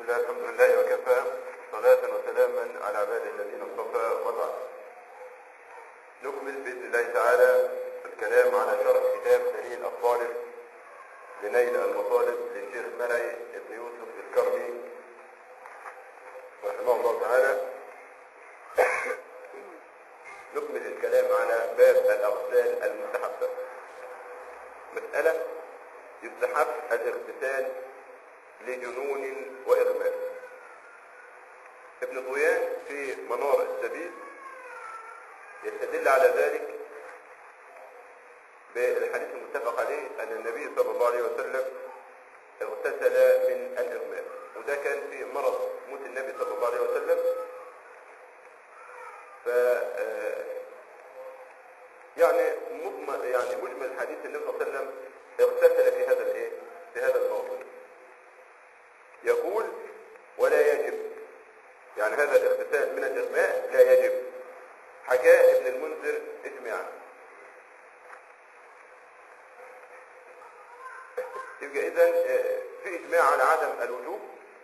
الله الحمد لله وكفى صلاة وسلاما على عباده الذين اصطفى وبعد نكمل بإذن الله تعالى الكلام على شرح كتاب دليل الطالب لنيل المطالب للشيخ مرعي بن يوسف الكرمي رحمه الله تعالى نكمل الكلام على باب الأغسال المستحبة مسألة يستحب الاغتسال لجنون وإغماء ابن طويان في منار السبيل يستدل على ذلك بالحديث المتفق عليه أن النبي صلى الله عليه وسلم اغتسل من الإغماء وده كان في مرض موت النبي صلى الله عليه وسلم ف يعني مجمل يعني مجمل حديث النبي صلى الله عليه وسلم اغتسل في هذا الايه في هذا الموضوع يقول ولا يجب يعني هذا الاغتسال من الاغماء لا يجب حكاه ابن المنذر اجماعا يبقى اذا في اجماع على عدم الوجوب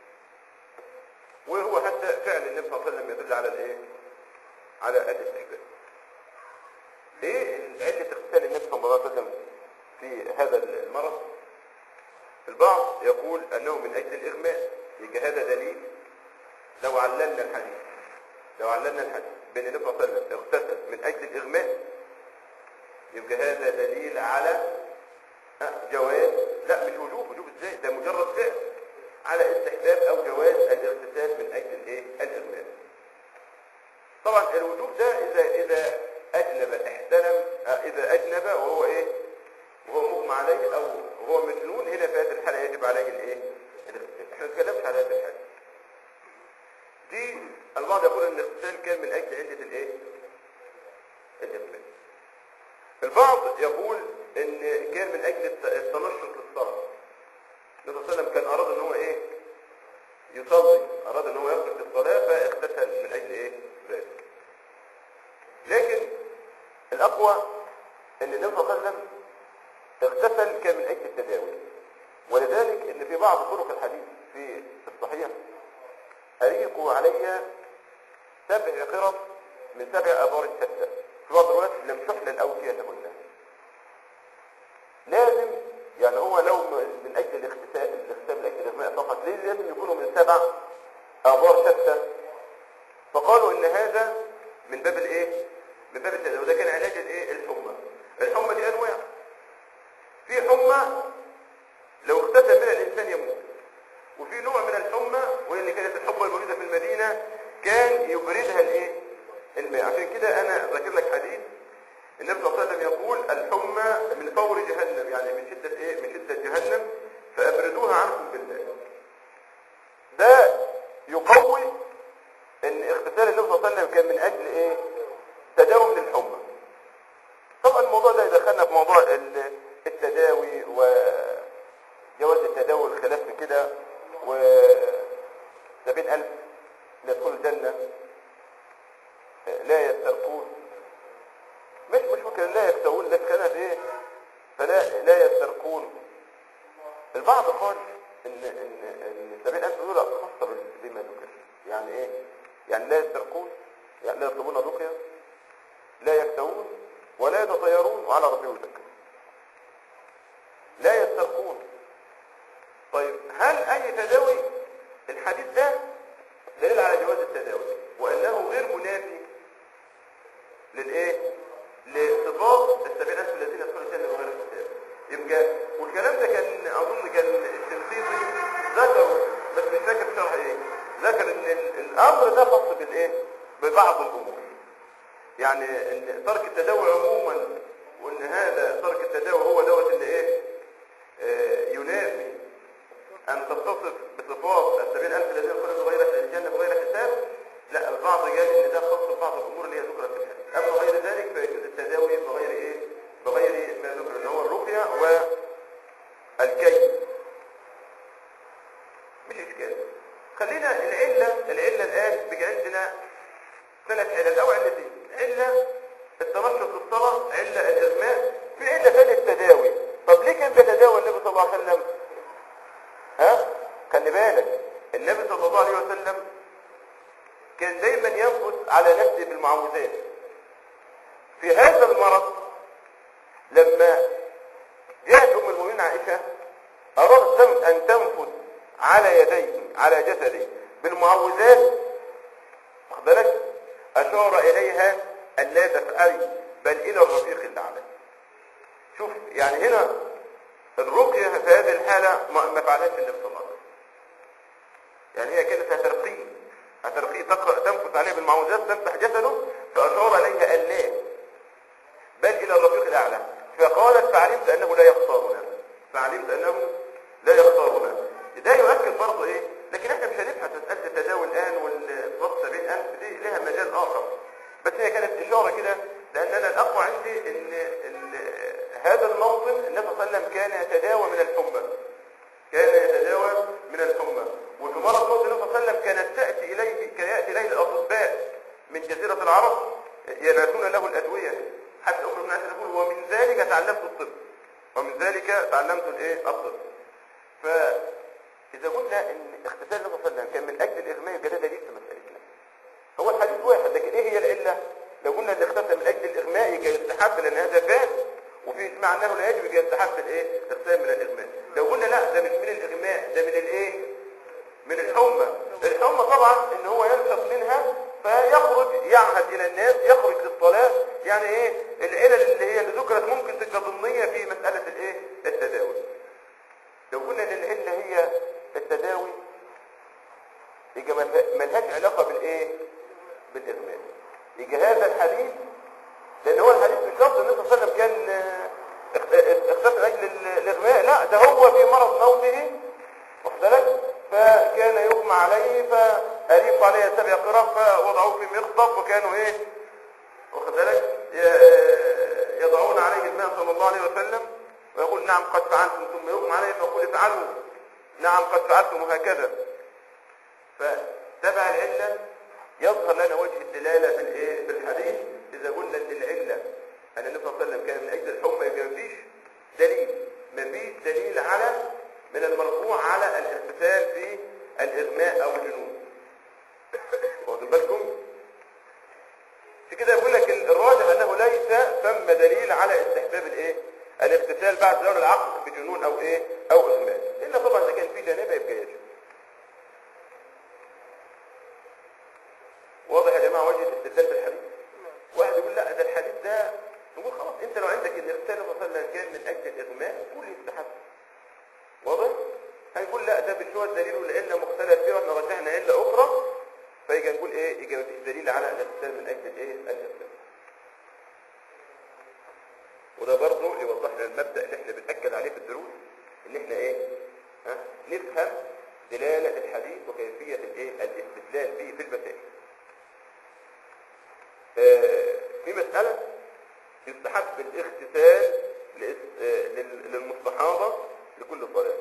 وهو حتى فعل النبي صلى الله عليه وسلم يدل على الايه على الاستحباب ايه علة اغتسال النبي صلى الله عليه وسلم في هذا المرض البعض يقول انه من اجل الاغماء يبقى هذا دليل لو عللنا الحديث لو عللنا الحديث بان النبي صلى الله عليه وسلم اغتسل من اجل الاغماء يبقى هذا دليل على جواز لا مش وجوب وجوب ازاي ده مجرد فعل على استحباب او جواز الاغتسال من اجل الايه الاغماء طبعا الوجوب ده اذا اذا اجنب احتلم اذا اجنب وهو ايه وهو مغمى عليه او هو مجنون هنا في هذه الحاله يجب عليه الايه الاغتسال احنا ما اتكلمش على هذه الحاله دي البعض يقول ان الاغتسال كان من اجل عله الايه الاغماء البعض يقول ان كان من اجل التنشط للصلاه النبي صلى الله عليه وسلم كان اراد ان هو ايه يصلي اراد ان هو يقف في الصلاه فاغتسل من اجل ايه ذلك لكن الاقوى ان النبي صلى الله عليه وسلم اغتسل كان من اجل التداوي ولذلك ان في بعض طرق الحديث في الصحيح اريقوا علي سبع قرب من سبع ابار الشتى في بعض الروايات لم تحلل اوكيتهن لازم يعني هو لو من اجل الاغتسال الاغتسال من اجل الاغماء فقط ليه لازم يكونوا من سبع ابار شتى فقالوا ان هذا من باب الايه من باب التداوي وده كان علاج الايه الحمى الحمى دي انواع في حمى لو اغتسل منها الانسان يموت وفي نوع من الحمى وهي اللي كانت الحمى الموجوده في المدينه كان يبردها الايه الماء عشان كده انا ذاكر لك حديث النبي صلى الله عليه وسلم يقول الحمى من فور جهنم يعني من شده ايه من شده جهنم فابردوها عنكم بالماء ده يقوي ان اغتسال النبي صلى الله عليه وسلم كان من اجل ايه تداوم للحمى طبعا الموضوع ده يدخلنا في موضوع التداوي وجواز التداوي الخلاف في كده و سبعين ألف يدخل الجنة لا يسترقون مش مش ممكن لا يكتوون لك كانت ايه فلا لا يسترقون البعض قال ان ان ان سبعين ألف دول خاصة بما ذكر يعني ايه يعني لا يسترقون يعني لا يطلبون رقية لا يكتوون ولا يتطيرون وعلى ربهم يتكلون لا يسترقون طيب هل اي تداوي الحديث ده دليل على جواز التداوي وانه غير منافي للايه لصفات السبعين الف الذين يدخلون الجنه بغير حساب يبقى والكلام ده كان اظن كان الشنقيطي ذكر بس مش فاكر شرح ايه ذكر ان الامر ده خاص بالايه ببعض الامور يعني ان ترك التداوي عموما وان هذا ترك التداوي هو دوت اللي ايه آه ينافي ان تتصف بصفات السبعين الف الذين يدخلون بغير الجنه بغير حساب لا البعض قال ان ده خاص ببعض الامور اللي هي ذكرت في الحديث اما غير ذلك فيجوز التداوي بغير ايه بغير ما ذكر اللي هو الرقيه والكي مش اشكال خلينا العله العله الان بقى عندنا ثلاث علل او علتين عله التنشط في الصلاه عله الاغماء في عله ثانيه التداوي طب ليه كان بيتداوى النبي صلى الله عليه وسلم ها خلي بالك النبي صلى الله عليه وسلم كان دايما ينفس على نفسه بالمعوذات في هذا المرض لما جاءت ام المؤمنين عائشه ارادت ان تنفس على يديه على جسده بالمعوذات واخد بالك اشار اليها ان لا تفعلي بل الى الرفيق الاعلى شوف يعني هنا الرقيه في هذه الحاله ما ما فعلهاش النبي صلى الله عليه وسلم يعني هي كانت هترقيه هترقيه تقرأ تنفث عليه بالمعوذات تمسح جسده فاشار اليها ان لا بل الى الرفيق الاعلى فقالت فعلمت انه لا يختارنا فعلمت انه لا يختارنا ده يؤكد برضه ايه لكن احنا مش هنبحث مساله التداول الان والفرص 70000 دي لها مجال اخر بس هي كانت اشاره كده لان انا الاقوى عندي ان ال- هذا الموطن النبي صلى الله عليه وسلم كان يتداوى من الحمى كان يتداوى من الحمى وفي مرض موت النبي صلى الله عليه وسلم كانت تاتي اليه كان ياتي اليه الاطباء من جزيره العرب ينادون له الادويه حتى ام من تقول ومن ذلك تعلمت الطب ومن ذلك تعلمت الايه الطب فاذا قلنا ان اغتسال النبي صلى الله عليه وسلم كان من اجل الاغماء يبقى ده دليل في مسالتنا هو الحديث واحد لكن ايه هي العله لو قلنا ان اغتسل من اجل الاغماء يبقى يستحب لان هذا فات وفي اجماع انه لا يجب يبقى يستحب الايه الاغتسال من الاغماء لو قلنا لا ده مش من الاغماء ده من الايه من الحمى الحمى طبعا ان هو ينشط منها فيخرج يعهد الى الناس يخرج للصلاه يعني ايه العلل اللي هي اللي ذكرت ممكن تبقى ضمنيه في مساله الايه التداوي لو قلنا ان العله هي التداوي يبقى ملها- ملهاش علاقه بالايه بالاغماء يبقى هذا الحديث لان هو الحديث مش شرط النبي صلى الله عليه وسلم كان آه، اخ- اه- اختفى من اجل ال- الاغماء لا ده هو في مرض موته واخد بالك فكان يغمى عليه فأريقوا عليه سبع قرى فوضعوه في مخطب وكانوا ايه واخد بالك ي- يضعون عليه الماء صلى الله عليه وسلم ويقول نعم قد فعلتم ثم يغمى عليه فيقول افعلوا نعم قد فعلتم وهكذا فتبع العلة يظهر لنا وجه الدلالة في الايه في الحديث اذا قلنا ان العلة ان النبي صلى الله عليه وسلم كان من اجل الحمى يبقى مفيش دليل مفيش دليل على من المرفوع على الاغتسال في الاغماء او الجنون واخدين بالكم في كده يقول لك الراجح انه ليس ثم دليل على استحباب الايه الاغتسال بعد زوال العقل بجنون او ايه او اغماء الا طبعا اذا كان في جنابه يبقى يجب واضح يا جماعه وجه الاستدلال بالحديث واحد يقول لا ده الحديث ده نقول خلاص انت لو عندك الاغتسال صلى الله عليه وسلم كان من اجل الاغماء قول يستحب واضح هنقول لا ده مش هو الدليل والعله مختلف فيها واحنا رجحنا عله اخرى فيجي نقول ايه يجي مفيش دليل على الاغتسال من اجل الايه الاغتسال وده برضه يوضح لنا المبدا اللي احنا بنأكد عليه في الدروس ان احنا ايه ها نفهم دلاله الحديث وكيفيه الايه الاستدلال به في المسائل آه، في مسألة يستحب الاغتسال لإس- آه، لل- للمستحاضة لكل صلاة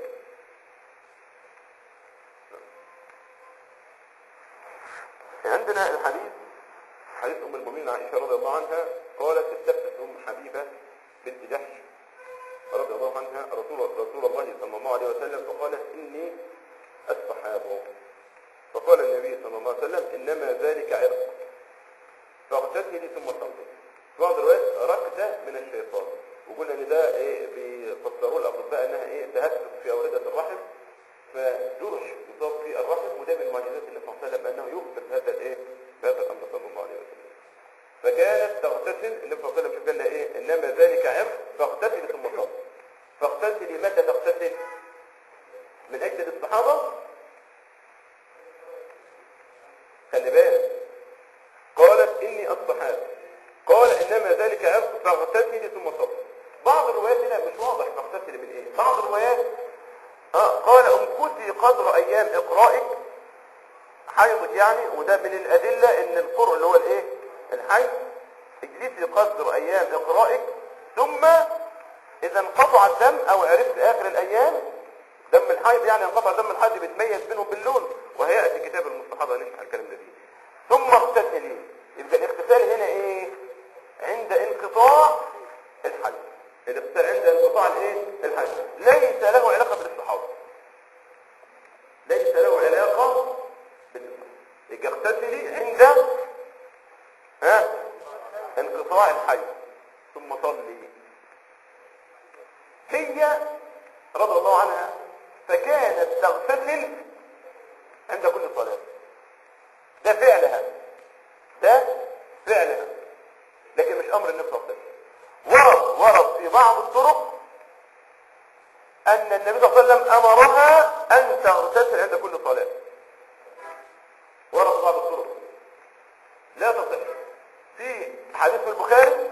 عندنا الحديث حديث أم المؤمنين عائشة رضي الله عنها قالت استفتت أم حبيبة بنت جحش رضي الله عنها رسول رسول الله صلى الله عليه وسلم فقالت إني أستحاض فقال النبي صلى الله عليه وسلم إنما ذلك عرق فاغتسلي ثم صلي في بعض الروايات ركده من الشيطان وقلنا ان ده ايه بيفسروه الاطباء انها ايه تهتك في اورده الرحم فجرش يصاب في الرحم وده من معجزات النبي صلى الله عليه وسلم انه يثبت هذا الايه هذا الامر صلى الله عليه وسلم فكانت تغتسل النبي صلى الله عليه وسلم شوف لنا ايه انما ذلك عرق فاغتسلي ثم صلي فاغتسلي متى تغتسل من اجل الاستحاضه خلي بالك قالت إني أصبحات قال إنما ذلك عرق فاغتسلي ثم صلي بعض الروايات هنا مش واضح فاغتسلي من إيه بعض الروايات آه قال امكثي قدر أيام إقرائك حيضك يعني وده من الأدلة إن القرء اللي هو الإيه الحيض اجلسي قدر أيام إقرائك ثم إذا انقطع الدم أو عرفت آخر الأيام دم الحيض يعني انقطع دم الحيض بيتميز بينه باللون وهيأتي كتاب المستحاضة نشرح الكلام ده فيه ثم اغتسلي يبقى الاغتسال هنا ايه عند انقطاع الحيض الاغتسال عند انقطاع الايه الحيض ليس له علاقه بالاستحاضه ليس له علاقه انقطاع الحي ثم صلي هي رضي الله عنها فكانت تغتسل عند كل صلاة ده فعلها ده فعلها لكن مش امر النبي صلى الله عليه وسلم ورد ورد في بعض الطرق ان النبي صلى الله عليه وسلم امرها ان تغتسل عند كل صلاة ورد في بعض الطرق لا تصح في حديث في البخاري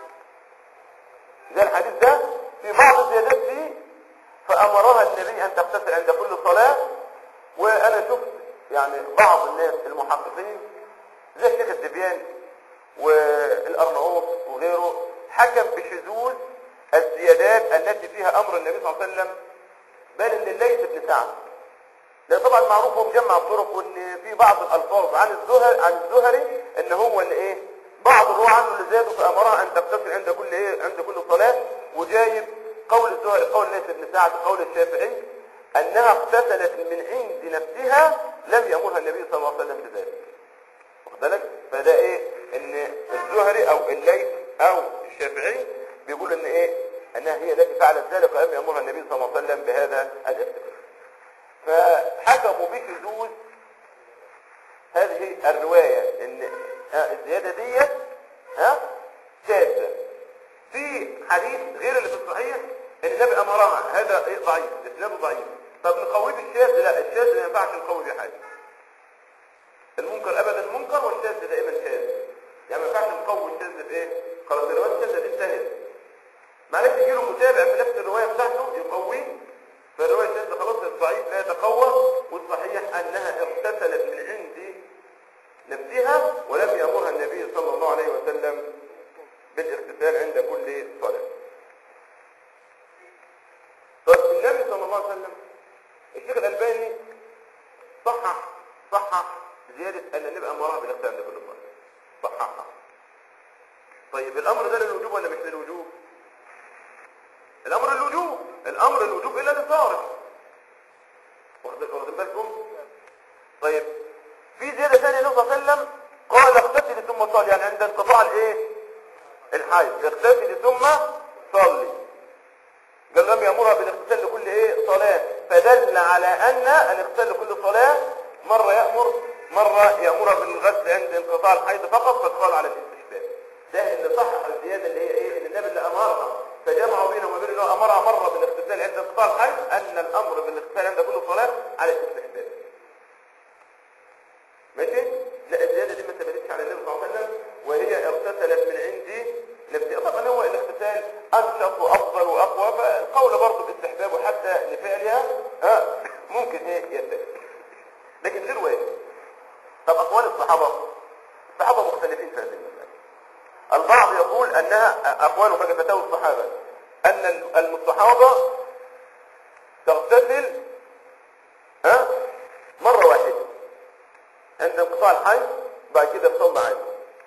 زي الحديث ده في بعض الزيادات فيه فامرها النبي ان تغتسل عند كل صلاة وانا شفت يعني بعض الناس المحققين زي الشيخ الدبيان والارناؤوط وغيره حكم بشذوذ الزيادات التي فيها امر النبي صلى الله عليه وسلم بل ان الليث بن سعد لان طبعا معروف هو مجمع الطرق وان في بعض الالفاظ عن الزهري عن الزهري ان هو اللي ايه بعض الرواه عنه اللي زادوا فامرها ان تغتسل عند كل ايه عند كل صلاه وجايب قول الزهري قول ليث بن سعد قول الشافعي انها اغتسلت من عند نفسها لم يامرها النبي صلى الله عليه وسلم بذلك واخد بالك فده ايه ان الزهري او الليث او الشافعي بيقول ان ايه انها هي التي فعلت ذلك ولم يامرها النبي صلى الله عليه وسلم بهذا الاغتسال فحكموا بشذوذ هذه الرواية ان ها الزيادة ديت ها شاذة في حديث غير اللي في الصحيح ان النبي امرها هذا ايه ضعيف اسناده ضعيف طب نقويه بالشاذ لا الشاذ ما ينفعش نقوي بيه حاجه المنكر ابدا منكر والشاذ دائما شاذ يعني ما ينفعش نقوي الشاذ بايه خلاص الروايه الشاذه دي انتهت معلش يجي له متابع في نفس الروايه بتاعته يقويه فالروايه الشاذه خلاص الضعيف لا يتقوى والصحيح انها اغتسلت من عند نفسها ولم يامرها النبي صلى الله عليه وسلم بالاغتسال عند كل صلاه طب النبي صلى الله عليه وسلم الشيخ الألباني صحح صحح زيادة أن النبي أمرها بالاغتسال عند كل صلاة صححها طيب الأمر ده للوجوب ولا مش للوجوب؟ الأمر للوجوب الأمر للوجوب إلا للصارف واخد- واخدين بالكم؟ طيب في زيادة ثانية النبي صلى الله عليه وسلم قال اغتسل ثم صلي يعني عند انقطاع الايه؟ الحيض اغتسل ثم صلي قال لم يأمرها بالاغتسال لكل ايه صلاة فدل على ان الاغتسال لكل صلاة مرة يأمر مرة يأمرها بالغسل عند انقطاع الحيض فقط فقال على الاستحباب ده اللي صح الزيادة اللي هي ايه ان النبي اللي امرها فجمعوا بينهم وبين انه امرها مرة بالاغتسال عند انقطاع الحيض ان الامر بالاغتسال عند كل صلاة على الاستحباب ماشي لا الزيادة دي ما ثبتتش على النبي صلى الله عليه وسلم وهي اغتسلت من عندي نفسها طبعا هو الاغتسال انشط وافضل واقوى فالقول برضه باستحباب وحتى لفعلها ها ممكن ايه يتفق لكن غير واجب طب اقوال الصحابه الصحابه مختلفين في هذه المساله البعض يقول انها اقوال بقى فتاوى الصحابه ان الصحابه تغتسل ها مره واحده عند انقطاع الحيض بعد كده تصلي عادي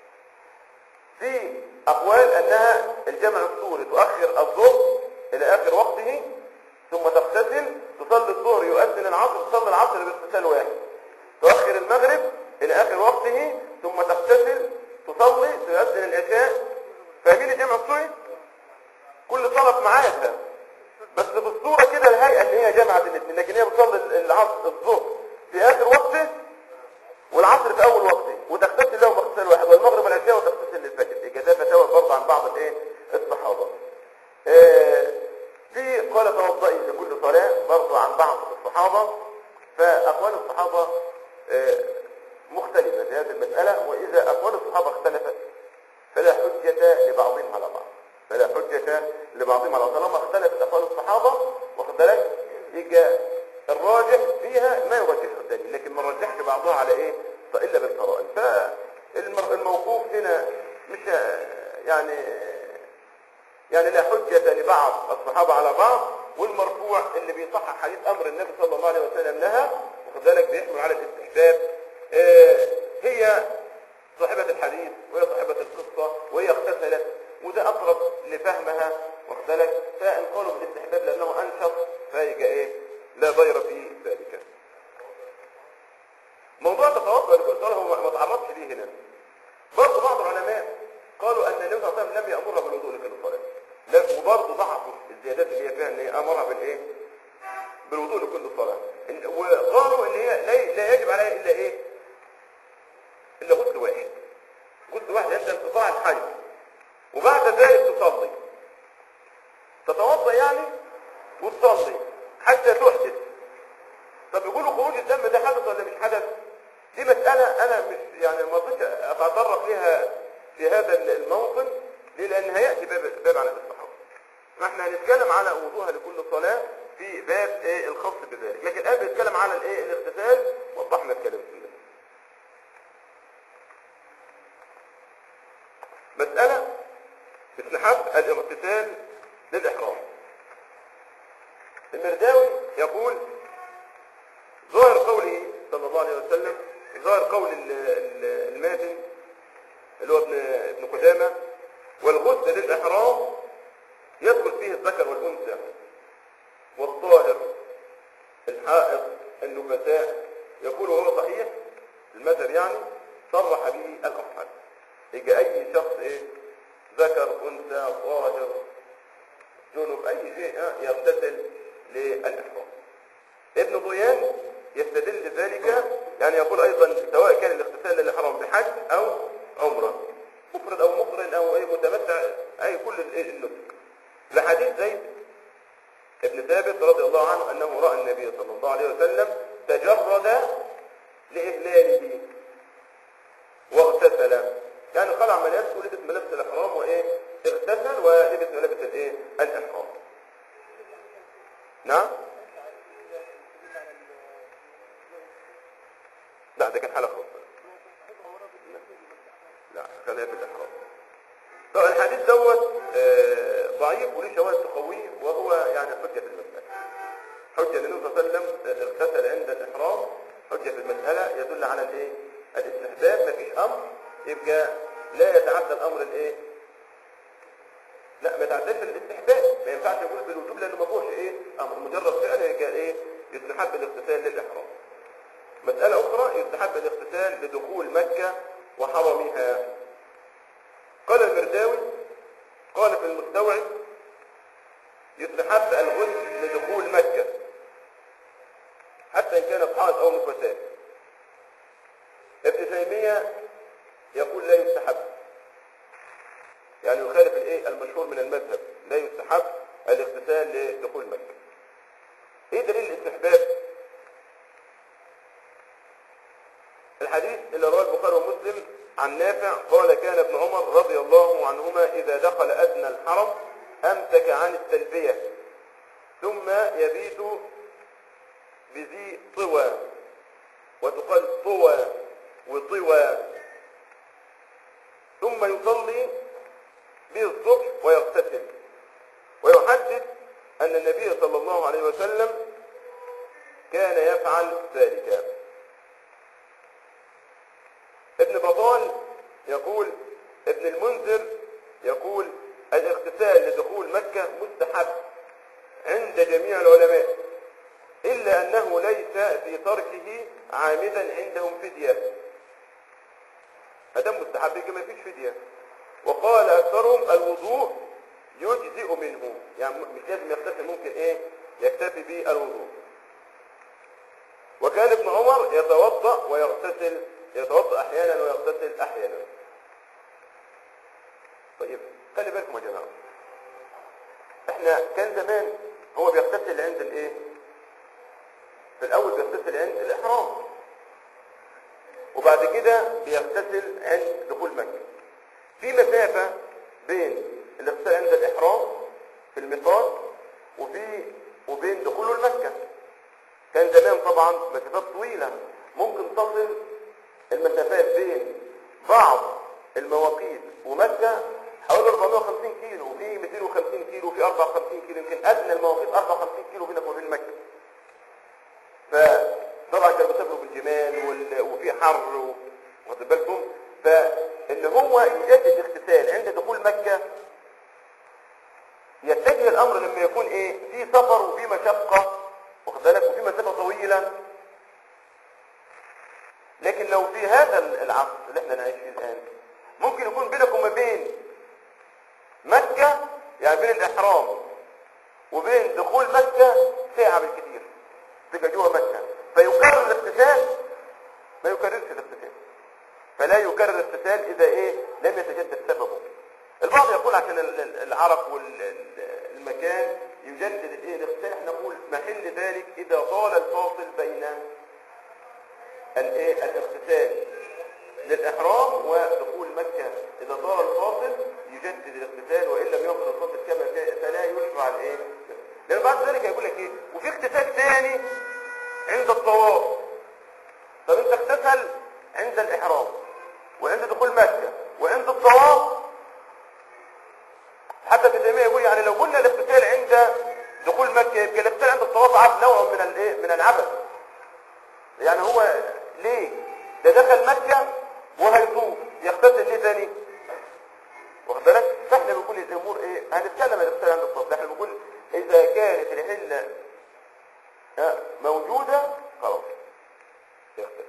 في اقوال انها الجمع الصوري تؤخر الظهر الى اخر وقته ثم تغتسل تصلي الظهر يؤذن العصر تصلي العصر باغتسال واحد تؤخر المغرب الى اخر وقته ثم تغتسل تصلي تؤذن العشاء فاهمين الجمع الصوري كل صلاه في ميعادها بس بالصوره كده الهيئه ان هي جمعت الاثنين لكن هي بتصلي العصر الظهر في اخر وقته والعصر في اول وقته وتغتسل له باغتسال واحد والمغرب والعشاء وتغتسل للفجر دي كده فتاوى برضه عن بعض الايه الصحابه آه في قال توضئي لكل صلاه برضه عن بعض الصحابه فاقوال الصحابه آه مختلفه في هذه المساله واذا اقوال الصحابه اختلفت فلا حجه لبعضهم على بعض فلا حجه لبعضهم على بعض طالما اختلفت اقوال الصحابه واخد بالك يبقى الراجح فيها ما يرجحه الدليل لكن ما رجحش بعضها على ايه فالا بالقرائن فالموقوف هنا مش يعني يعني لا حجة لبعض الصحابة على بعض والمرفوع اللي بيصحح حديث امر النبي صلى الله عليه وسلم لها واخد بالك بيحمل على الاستحباب آه هي صاحبة الحديث وهي صاحبة القصة وهي اغتسلت وده اقرب لفهمها واخد بالك فان قالوا بالاستحباب لانه انشط فيجي ايه لا ضير في ذلك موضوع التوضؤ لكل صلاه هو ما تعرضش ليه هنا برضه بعض العلماء قالوا ان النبي صلى الله عليه وسلم لم يامرها بالوضوء لكل الصلاه لا وبرضه ضعفوا الزيادات اللي هي فيها ان هي امرها بالايه بالوضوء لكل الصلاه إن- وقالوا ان هي لا, لا يجب عليها الا ايه الا غسل واحد غسل واحد عند انقطاع الحي وبعد ذلك تصلي تتوضا يعني وتصلي حتى تحدث طب يقولوا خروج الدم ده حدث ولا مش حدث دي مسألة أنا مش يعني ما رضيتش أتطرق ليها في هذا الموطن ليه؟ لأن هيأتي باب باب عن الاستحاضة ما احنا هنتكلم على وضوءها لكل صلاة في باب ايه الخاص بذلك لكن الآن بنتكلم على الايه الاغتسال وضحنا الكلام في ده مسألة استحب الاغتسال للإحرام المرداوي يقول ظاهر قوله صلى الله عليه وسلم ظاهر قول ال- ال- المازن اللي هو ابن ابن قدامه والغسل للاحرام يدخل فيه الذكر والانثى والطاهر الحائض النفساء يقول وهو صحيح المذهب يعني صرح به الاصحاب يجي اي شخص ايه ذكر انثى طاهر جنب اي شيء آه، يغتسل للاحرام ابن ضيان يستدل ذلك يعني يقول ايضا سواء كان الاغتسال للاحرام بحج او عمره مفرد او مقرن او اي متمتع اي كل ال- النسك لحديث زيد ابن ثابت رضي الله عنه انه راى النبي صلى الله عليه وسلم تجرد لاهلاله واغتسل يعني خلع ملابسه ولبس ملابس الاحرام وايه اغتسل ولبس ملابس الايه الاحرام نعم لا ده كان حالة خاصة لا خليها في الإحرام طب الحديث دوت آه، ضعيف وليه شواهد تقويه وهو يعني حجة في المسألة حجة للنبي صلى الله عليه وسلم آه، اغتسل عند الإحرام حجة في المسألة يدل على الإيه؟ الاستحباب مفيش أمر يبقى لا يتعدى الأمر الإيه؟ لا ما يتعداش الاستحباب ما ينفعش يقول بالوجوب لأنه ما فيهوش إيه؟ أمر مجرد فعل يبقى إيه؟ يستحب الاغتسال للإحرام مسألة أخرى يستحب الاغتسال لدخول مكة وحرمها قال المرداوي قال في المستوعب يستحب الغسل لدخول مكة حتى إن كانت حائض أو نفساء ابن تيمية يقول لا يستحب يعني يخالف الايه المشهور من المذهب لا يستحب الاغتسال لدخول مكة ايه دليل الاستحباب الحديث اللي رواه البخاري ومسلم عن نافع قال كان ابن عمر رضي الله عنهما إذا دخل أدنى الحرم أمسك عن التلبية ثم يبيت بذي طوى وتقال طوى وطوى ثم يصلي به الصبح ويغتسل ويحدث أن النبي صلى الله عليه وسلم كان يفعل ذلك ابن بطال يقول ابن المنذر يقول الاغتسال لدخول مكة مستحب عند جميع العلماء إلا أنه ليس في تركه عامدا عندهم فدية هذا مستحب يبقى ما فيش فدية وقال أكثرهم الوضوء يجزئ منه يعني مش لازم يغتسل ممكن إيه يكتفي بالوضوء وكان ابن عمر يتوضأ ويغتسل يتوضأ أحيانا ويغتسل أحيانا طيب خلي بالكم يا جماعة احنا كان زمان هو بيغتسل عند الايه في الاول بيغتسل عند الاحرام وبعد كده بيغتسل عند دخول مكة في مسافة بين الاغتسال عند الاحرام في الميقات وفي وبين دخوله لمكة كان زمان طبعا مسافات طويلة ممكن تصل المسافات بين بعض المواقيت ومكة حوالي 450 كيلو وفي 250 كيلو وفي 54 كيلو يمكن ادنى المواقيت 54 كيلو بينك وبين مكة فطبعا كانوا بيسافروا بالجمال وال- وفي حر و- واخد بالكم فان هو يجدد اغتسال عند دخول مكة يتجه الامر لما يكون ايه في سفر وفي مشقة واخد بالك وفي مسافة طويلة لكن لو في هذا العصر اللي احنا نعيش فيه الان ممكن يكون بينك وما بين يعني بين الاحرام وبين دخول مكة ساعة بالكثير تبقى جوه مكة فيكرر الاغتسال ما يكررش الاغتسال فلا يكرر الاغتسال اذا ايه لم يتجدد سببه البعض يقول عشان ال- ال- العرق والمكان يجدد الايه الاغتسال احنا نقول محل ذلك اذا طال الفاصل بين الايه الاغتسال للاحرام ودخول مكة اذا طال الفاصل يجدد الاغتسال وان لم يطل الفاصل كما كان فلا يشرع الايه لان بعد ذلك يقول لك ايه وفي اغتسال ثاني عند الطواف طب انت اغتسل عند الاحرام وعند دخول مكة وعند الطواف حتى ابن تيميه يقول يعني لو قلنا الاغتسال عند دخول مكة يبقى الاغتسال عند الطواف عبد نوع من الايه من العبث يعني هو ليه ده دخل مكة وهيطوف يغتسل ليه تاني واخد بالك فاحنا بنقول الامور ايه هنتكلم عن الاغتسال عند الطواف احنا بنقول اذا كانت الحله ها، موجوده خلاص يغتسل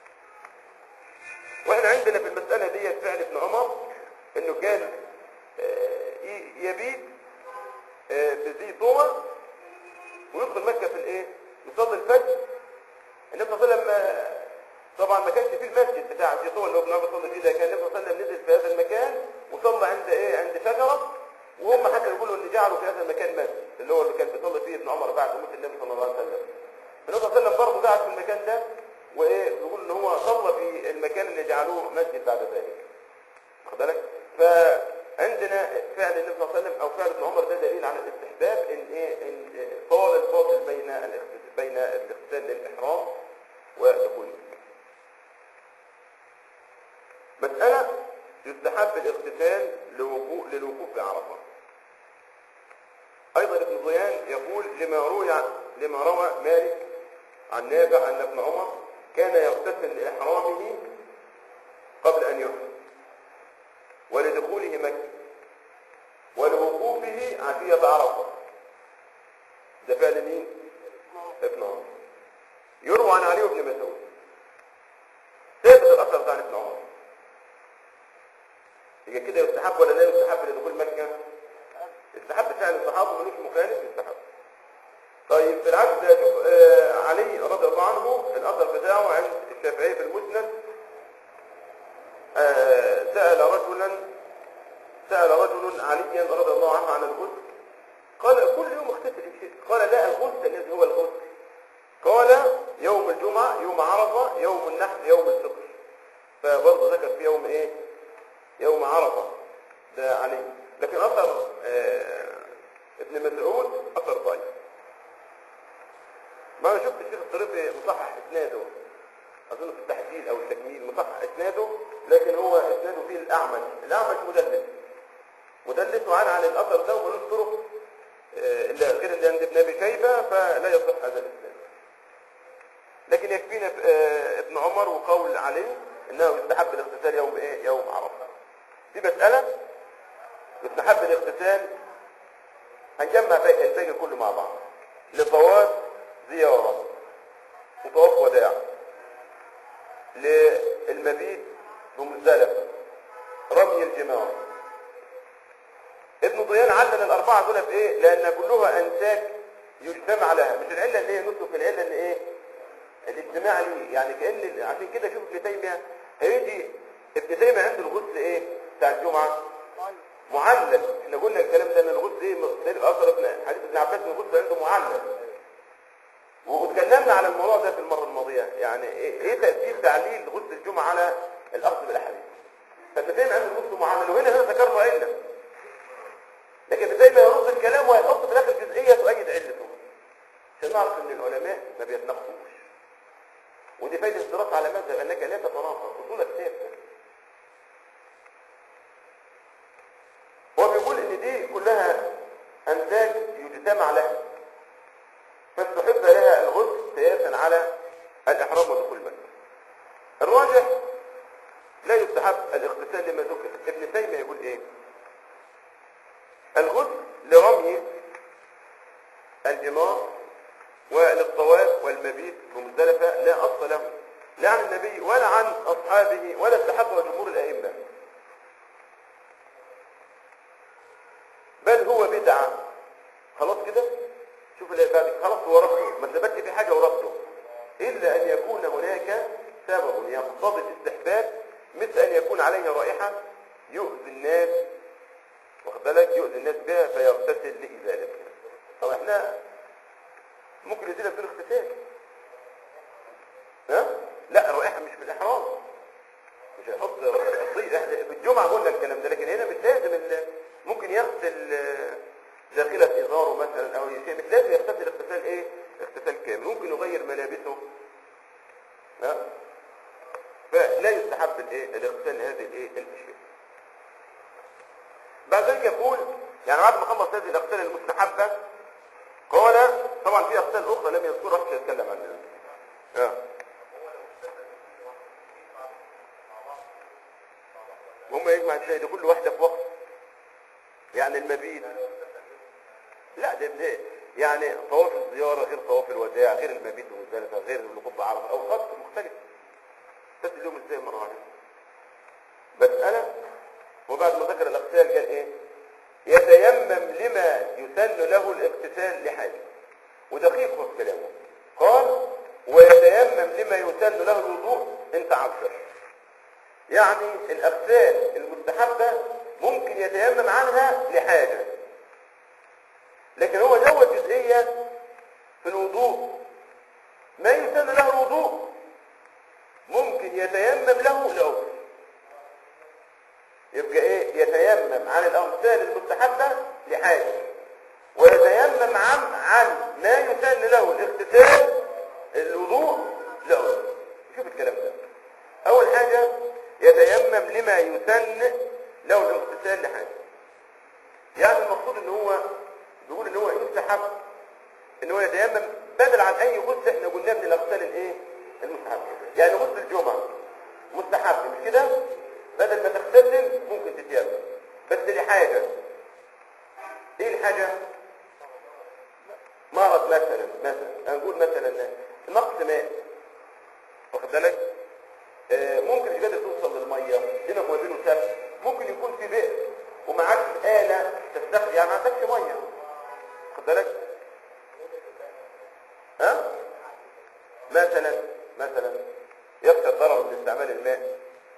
واحنا عندنا في المسألة دي فعل ابن عمر انه كان آه، ي- يبيت آه، في ذي طوى ويدخل مكة في الايه يصلي الفجر النبي صلى الله عليه وسلم آه، طبعا ما كانش فيه المسجد بتاع ذي طوى اللي هو ابن عمر صلى فيه ده كان النبي صلى الله عليه وسلم نزل في هذا المكان وصلى عند ايه عند شجرة وهم حتى يقولوا ان جعلوا في هذا المكان مسجد اللي هو اللي كان بيصلي فيه ابن عمر بعد موت النبي صلى الله عليه وسلم النبي صلى الله عليه وسلم برضه قعد في المكان ده وايه بيقول ان هو صلى في المكان اللي جعلوه مسجد بعد ذلك واخد بالك فعندنا فعل النبي صلى الله عليه وسلم او فعل ابن عمر ده دليل على الاستحباب ان ايه ان إيه طال الفاصل بين الاغتسال بين الاغتسال للاحرام ودخول المكة. مسألة يستحب الاغتسال لوقوف للوقوف بعرفة ايضا ابن ضيان يقول لما روي لما روى مالك عن نافع ان ابن عمر كان يغتسل لاحرامه قبل ان يحرم ولدخوله مكه ولوقوفه عشيه عرفه ده فعل مين ابن عمر يروى عن علي بن مسعود ثابت الاثر بتاع ابن عمر يبقى كده يستحب ولا لا يستحب لدخول مكه يستحب فعل الصحابه ملوش مخالف يستحب طيب بالعكس شوف آه علي رضي الله عنه الاثر بتاعه عند الشافعي في المسند آه سأل رجلا سأل رجل عليا رضي الله عنه عن الغسل قال كل يوم اغتسل إن شئت قال لا الغسل الذي هو الغسل قال يوم الجمعة يوم عرفة يوم النحر يوم الفطر فبرضه ذكر في يوم ايه يوم عرفة ده علي لكن اثر آه ابن مسعود اثر ضعيف ما انا شفت الشيخ الطريفي مصحح اسناده اظن في التحديد او التكميل مصحح اسناده لكن هو اسناده فيه الاعمش الاعمش مدلس مدلس وعن عن الاثر ده وملوش طرق آه، الا غير اللي عند ابن ابي شيبه فلا يصح هذا الاسناد لكن يكفينا آه، ابن عمر وقول عليه انه يستحب الاغتسال يوم ايه يوم عرفه دي مساله يستحب الاغتسال هنجمع باقي الباقي كله مع بعض لطواف زيارة وطواف وداع للمبيت بمزدلفة رمي الجمار ابن ضيان علل الأربعة دول في إيه؟ لأن كلها أنساك يجتمع لها مش العلة اللي هي نسك العلة اللي إيه؟ الاجتماع ليه يعني كأن عشان كده شوف ابن تيمية هيجي ابن تيمية عنده الغسل إيه؟ بتاع الجمعة معلل احنا قلنا الكلام ده ان الغسل ايه مختلف اثر ابن حديث ابن عباس ان الغسل عنده معلل واتكلمنا على الموضوع ده في المره الماضيه يعني ايه إيه تاثير تعليل غسل الجمعه على الاخذ بالاحاديث فابن تيميه عنده الغسل معلل وهنا هنا ذكر له عله لكن ابن تيميه يرد الكلام ويحط في الاخر جزئيه تؤيد علته عشان نعرف ان العلماء ما بيتناقضوش ودي فايده الدراسه على مذهب انك لا تتناقض اصولك ثابته هو بيقول ان دي كلها امزاج يجتمع لها فاستحب لها الغسل قياسا على الاحرام ودخول مكه الراجح لا يستحب الاغتسال لما ذكر ابن تيميه يقول ايه الغسل لرمي الجمار وللطواف والمبيت بمزدلفه لا اصل له لا عن النبي ولا عن اصحابه ولا استحبه جمهور الائمه بل هو بدعة يدعى خلاص كده شوف اللي بعد خلاص هو ربطه ما ثبتش في حاجه وربطه الا ان يكون هناك سبب يقتضي الاستحباب مثل ان يكون عليه رائحه يؤذي الناس واخد بالك يؤذي الناس بها فيغتسل لازالتها طب احنا ممكن يزيلها بدون اغتسال ها لا الرائحه مش في الاحرام مش هيحط طيب احنا في الجمعه قلنا الكلام ده لكن هنا مش لازم ال- ممكن يغسل آه، داخله ازاره مثلا او شيء مش لازم يغتسل اغتسال ايه اغتسال كامل ممكن يغير ملابسه ها فلا يستحب الايه الاغتسال لهذه الايه الاشياء بعد ذلك يقول يعني بعد ما خلص هذه الاغسال المستحبه قال طبعا في اغسال اخرى لم يذكرها مش هيتكلم عنها اه هم يجمع ازاي ده كل واحده في وقت يعني المبيت لا ده ده يعني طواف الزياره غير طواف الوداع غير المبيت ومزدلفه غير الوقوف بعرفه اوقات مختلفه بس اليوم ازاي مره واحده مساله وبعد ما ذكر الاغتسال قال ايه يتيمم لما يسن له الاغتسال لحاجه ودقيق في كلامه قال ويتيمم لما يسن له الوضوء ان تعذر يعني الاغسال المستحبه ممكن يتيمم عنها لحاجه لكن هو زود جزئيه في الوضوء ما يسن له الوضوء ممكن يتيمم له لعذر يبقى ايه يتيمم عن الاغسال المستحبه لحاجه ويتيمم عن عن ما يسن له الاغتسال الوضوء لعذر شوف الكلام ده اول حاجه يتيمم لما يسن له الاغتسال لحاجه يعني المقصود ان هو بيقول ان هو يستحب ان هو يتيمم بدل عن اي غسل احنا قلناه من الاغسال الايه المستحب يعني غسل الجمعه مستحب مش كده بدل ما تغتسل ممكن تتيمم بس لحاجه ايه الحاجه مرض مثلا مثلا هنقول مثلا نقص ماء واخد بالك آه، ممكن مش قادر توصل للميه بينك وما بينه سبت ممكن يكون في بئر ومعكش آلة تستخدم يعني ما عندكش ميه واخد بالك ها مثلا مثلا يخشى الضرر من استعمال الماء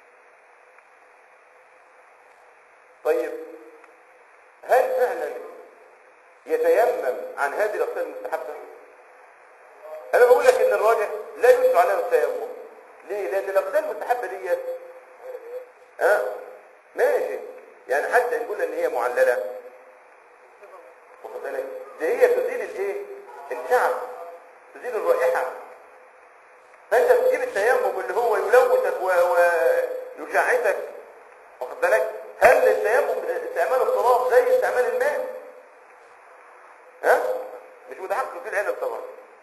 طيب هل فعلا يتيمم عن هذه الاغسال المستحبه انا بقول لك ان الراجح لا يشرع له التيمم ليه لان الاغسال المستحبه ديت ها ماشي يعني حتى نقول ان هي معلله واخد بالك دي هي تزيل الايه الشعب تزيل الرائحه فانت بتجيب التيمم اللي هو يلوثك و- ويشعثك واخد بالك هل التيمم استعمال التراب زي استعمال الماء ها مش متحقق في العلم طبعا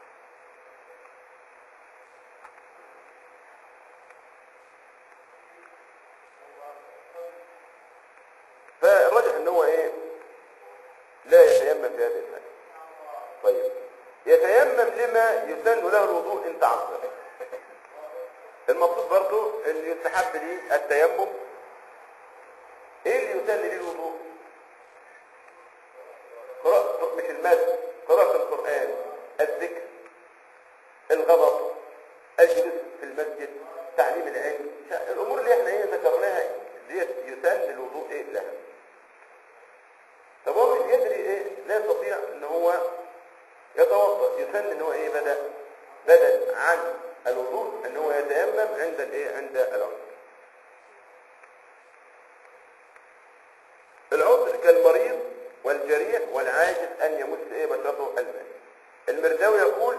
فالراجح ان هو ايه لا يتيمم في هذه الحاله طيب يتيمم لما يسن له الوضوء ان تعذر المقصود برضو ان يستحب لي التيمم ايه اللي يسن لي الوضوء قراءة مش المد قراءة القرآن الذكر الغضب الجلوس في المسجد تعليم العلم شا- الامور اللي احنا ايه ذكرناها ديت يسن الوضوء ايه لها طب هو مش يدري ايه لا يستطيع ان هو يتوضا يسن ان هو ايه بدا بدل عن الوضوء ان هو يتيمم عند الايه عند العذر العذر كالمريض والجريح والعاجز ان يمس ايه بشرته الماء المرداوي يقول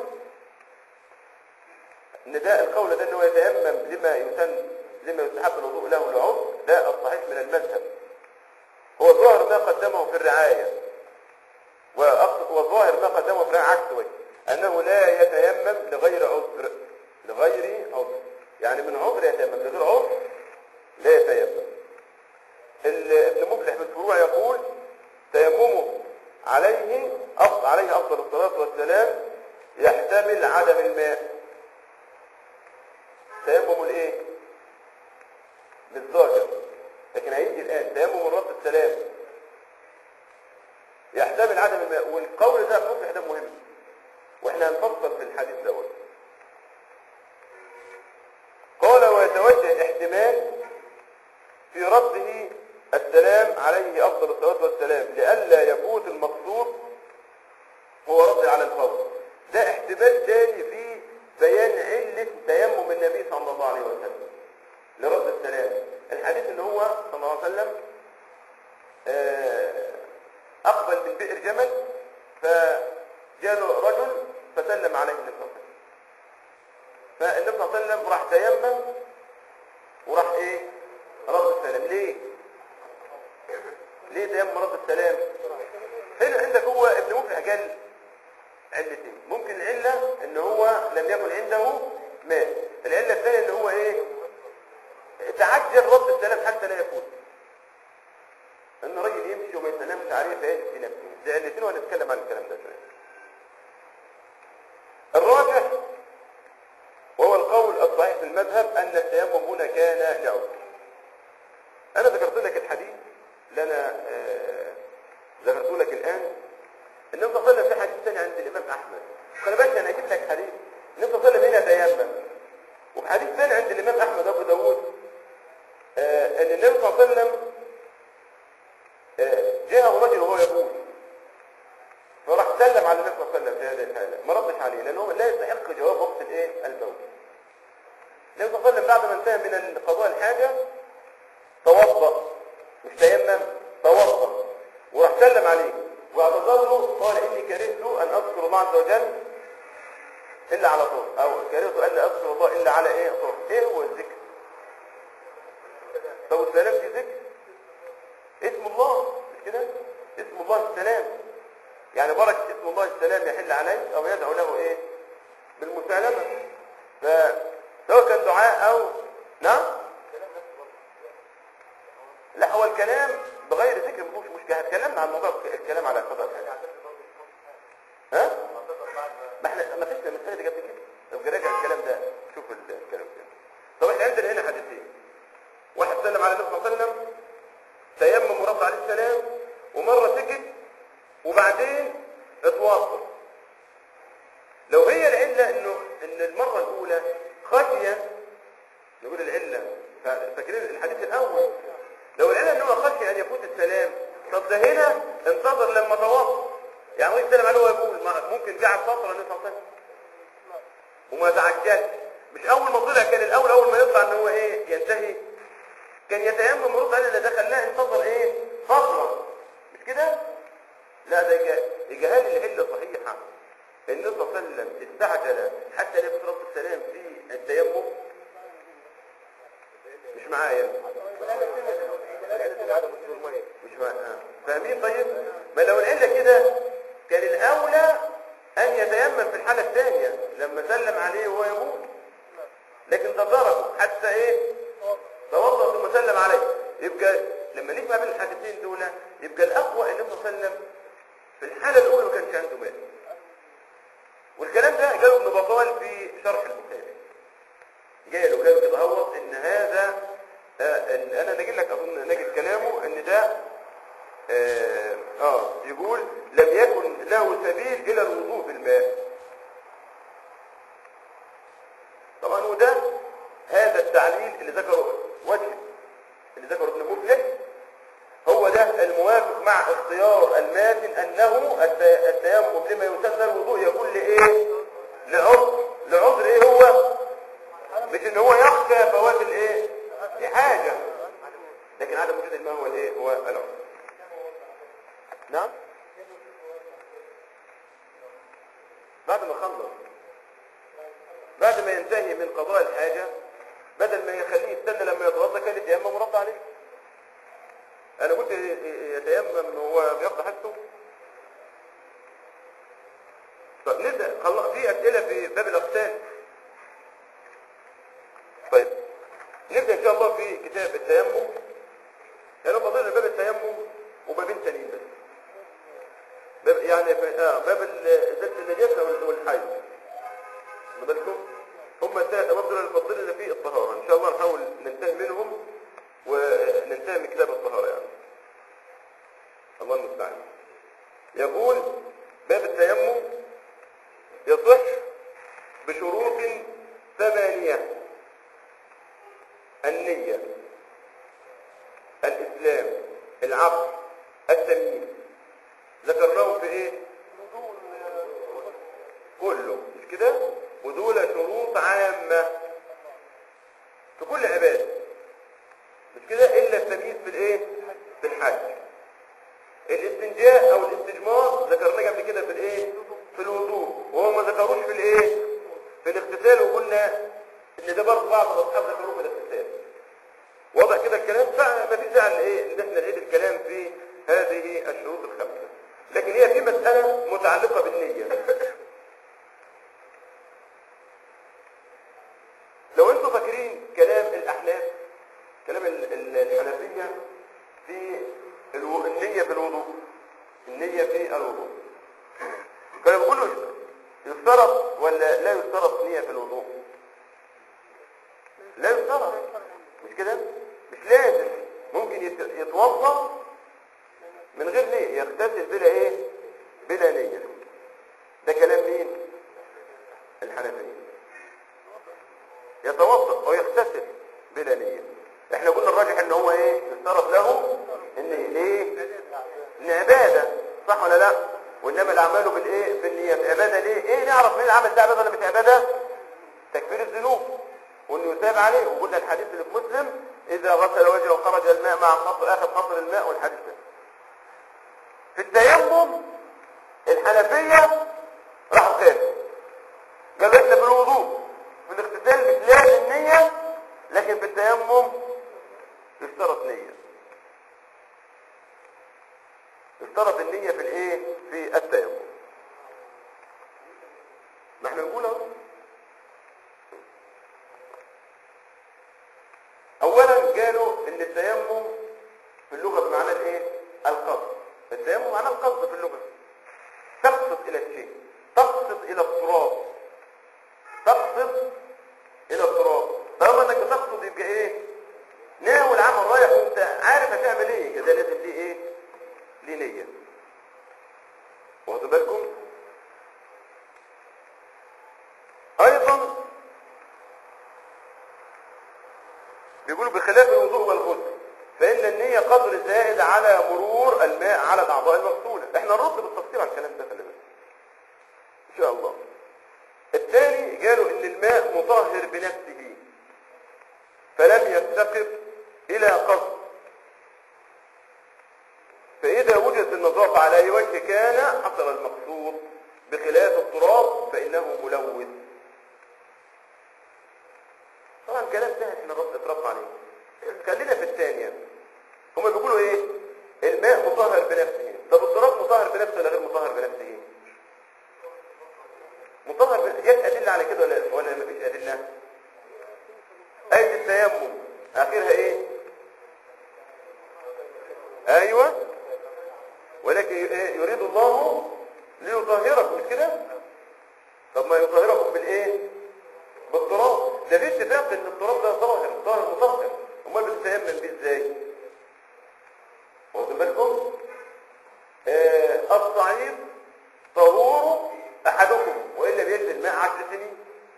ان ده القول ده ان هو يتيمم لما يسن لما يستحب الوضوء له العذر ده الصحيح من المذهب هو ظاهر ما قدمه في الرعاية وأقصد وظاهر ما قدمه في الرعاية عكسه أنه لا يتيمم لغير عذر لغير عذر يعني من عذر يتيمم لغير عذر لا يتيمم ال- ابن مفلح في الفروع يقول تيممه عليه أفضل عليه أفضل الصلاة والسلام يحتمل عدم الماء تيمم الايه بالظاهر لكن هيجي الآن تيمم الرد السلام يحتمل والقول ده المصلح ده مهم واحنا هنفصل في الحديث دوت قال ويتوجه احتمال في رده السلام عليه افضل الصلاه والسلام لئلا يفوت المقصود هو رد على الفور ده احتمال تاني في بيان علة تيمم النبي صلى الله عليه وسلم لرد السلام الحديث اللي هو صلى الله عليه وسلم آه، أقبل من بئر جمل فجاء رجل فسلم عليه النبي صلى الله عليه وسلم فالنبي صلى الله عليه وسلم راح تيمم وراح ايه رد السلام ليه ليه تيمم رد السلام هنا عندك هو ابن مفلح قال علتين ممكن العلة ان هو لم يكن عنده مال العلة الثانية ان هو ايه تعجل رد السلام حتى لا يفوت ان راجل يمشي وما يسلمش عليه فيجد في نفسه دي علتين وهنتكلم عن الكلام ده شويه الراجح وهو القول الصحيح في المذهب ان التيمم هنا كان لعذر انا ذكرت لك الحديث اللي انا آه، ذكرته لك الان النبي صلى الله عليه وسلم في حديث ثاني عند الامام احمد خلي بالك انا جبت لك حديث النبي صلى الله عليه وسلم هنا تيمم وفي حديث ثاني عند الامام احمد ابو داوود آه، ان النبي صلى الله عليه وسلم آه، جاءه رجل وهو يقول فراح سلم على النبي صلى الله عليه وسلم في هذه الحاله ما ردش عليه لانه لا يستحق جواب وقت الايه البول النبي صلى الله عليه وسلم بعد ما انتهى من قضاء الحاجه توضا مش تيمم توضا وراح سلم عليه واعتذر له قال اني كرهت ان اذكر الله عز وجل الا على طول او كرهت ان لا اذكر الله الا على ايه طول ايه هو الذكر طب السلام دي ذكر اسم الله مش كده اسم الله السلام يعني بركة اسم الله السلام يحل عليه او يدعو له ايه بالمسالمة فسواء كان دعاء او نعم لا هو الكلام بغير ذكر مش مش هتكلمنا عن موضوع الكلام على قدر ها ما احنا ما فيش المسألة دي قبل كده طب راجع الكلام ده شوف ال- الكلام ده طب احنا عندنا هنا حديثين واحد سلم على النبي صلى الله عليه وسلم تيمم ورد عليه السلام ومرة سكت وبعدين اتواصل لو هي العلة انه ان المرة الاولى خشية نقول العلة فا- فاكرين الحديث الاول لو العلة ان هو خشية ان يفوت السلام طب ده هنا انتظر لما تواصل يعني هو يسلم عليه ويقول ما- ممكن قاعد فترة النبي صلى الله عليه وسلم وما تعجلش مش اول ما طلع كان الاول اول ما يطلع ان هو ايه ينتهي كان يتيمم ورد عليه ده خلاه انتظر ايه فترة مش كده لا ده يجا- يجهل العلة صحيحة النبي صلى الله عليه وسلم استعجل حتى لا يفوت رد السلام في التيمم مش معايا مش معايا فاهمين طيب ما لو العلة كده كان الأولى أن يتيمم في الحالة الثانية لما سلم عليه وهو يقول لكن تدركه حتى ايه توضا ثم سلم عليه يبقى لما نجمع بين الحديثين دول يبقى الاقوى ان النبي صلى الله عليه وسلم في الحاله الاولى ما كانش عنده مال والكلام ده قاله ابن بطال في شرح البخاري قاله قاله كده هو ان هذا آه إن انا نجي لك اظن نجد كلامه ان ده آه, اه يقول لم يكن له سبيل الى الوضوء بالماء طبعا وده هذا التعليل اللي ذكره وجه اللي ذكره ابن مفلح هو ده الموافق مع اختيار الماتن انه الت- التيمم لما يسمى الوضوء يكون لايه لعذر لعذر ايه هو مش ان هو يخشى فوات الايه لحاجه لكن عدم وجود الماء هو الايه هو العذر نعم بعد ما خلص بعد ما ينتهي من قضاء الحاجة بدل ما يخليه يستنى لما يتوضا كان يتيمم ورد عليه انا قلت يتيمم هو بيقضي حاجته طب نبدا خلاص في اسئله في باب الاغسال طيب نبدا ان شاء الله في كتاب التيمم يعني فاضل باب التيمم وبابين تانيين بس باب يعني في- اه باب ال- ازاله النجاسه وال- والحيض خد بالكم هم الثلاث ابواب دول الفضل اللي فيه الطهاره ان شاء الله نحاول ننتهي منهم وننتهي من كتاب الطهاره يعني الله المستعان يقول باب التيمم يصح بشروط ثمانية النية الإسلام العقل التمييز ذكرناهم في ايه كله مش كده ودول شروط عامة في كل عبادة مش كده الا التمييز في الايه في الحج الاستنجاء او الاستجمار ذكرناه قبل كده في الايه في الوضوء وهو ما ذكروش في الايه في الاغتسال وقلنا ان ده برضه بعض الاصحاب ذكروه في الاغتسال واضح كده الكلام فما فيش داعي ايه ان احنا نعيد الكلام في هذه الشروط الخمسه لكن هي في مساله متعلقه بالنيه لو انتم فاكرين كلام الاحناف كلام ال- ال- الحنفيه في الو... النيه في الوضوء النيه في الوضوء كانوا بيقولوا يشترط ولا لا يشترط نيه في الوضوء لا يشترط مش كده مش لازم ممكن يت- يتوضا من غير نيه يغتسل بلا ايه بلا نيه ده كلام مين الحنفيه يتوضا ويغتسل بلا نيه احنا قلنا الراجح ان هو ايه يشترط له النيه ليه ان عباده صح ولا لا وانما الاعمال بالايه بالنيه عباده ليه ايه نعرف مين العمل ده عباده ولا مش عباده تكفير الذنوب وانه يتاب عليه وقلنا الحديث اللي في مسلم اذا غسل وجهه وخرج الماء مع قطر اخر قطر الماء والحديث ده في التيمم الحنفيه راحوا خالف قالوا احنا في الوضوء في الاغتسال مش لازم نيه لكن في التيمم يشترط نيه يشترط النيه في الايه في التيمم ما احنا نقول اهو اولا قالوا ان التيمم في اللغه بمعنى الايه القصد التيمم معناه القصد في اللغه تقصد الى الشيء تقصد الى التراب تقصد الى التراب طالما انك بتقصد يبقى ايه ناوي العمل رايح وانت عارف هتعمل ايه كده لازم ليه ايه ليه نيه واخدوا بالكم ايضا بيقولوا بخلاف الوضوء والغسل فان النيه قدر زائد على مرور الماء على الاعضاء المغسوله احنا نرد بالتفصيل على الكلام ده خلي بالك ان شاء الله الثاني قالوا ان الماء مطهر بنفسه فلم يفتقر الى قصد فاذا وجدت النظافه على اي وجه كان حصل المقصود بخلاف التراب فانه ملوث طبعا الكلام ده احنا رد اتربى عليه خلينا في الثانيه هما بيقولوا ايه الماء مطهر بنفسه طب التراب مطهر بنفسه ولا غير مطهر بنفسه مطهر ب... جت ادله على كده ولا ولا مفيش ادله ايه التيمم اخرها ايه ايوه ولكن إيه؟ يريد الله ليطهركم مش كده طب ما يطهركم بالايه بالتراب ده في اتفاق ان التراب ده ظاهر ظاهر مطهر امال بتتيمم بيه ازاي واخدين بالكم آه الصعيد طهور احدكم والا بيجد الماء عشر سنين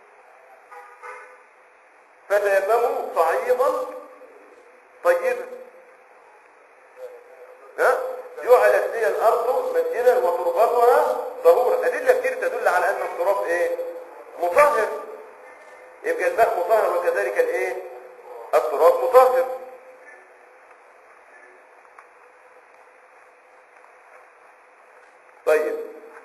فتيمموا صعيدا طيبا ها جعلت لي الارض مسجدا وتربتها طهورا ادله كتير تدل على ان التراب ايه مطهر يبقى الماء مطهر وكذلك الايه التراب مطهر طيب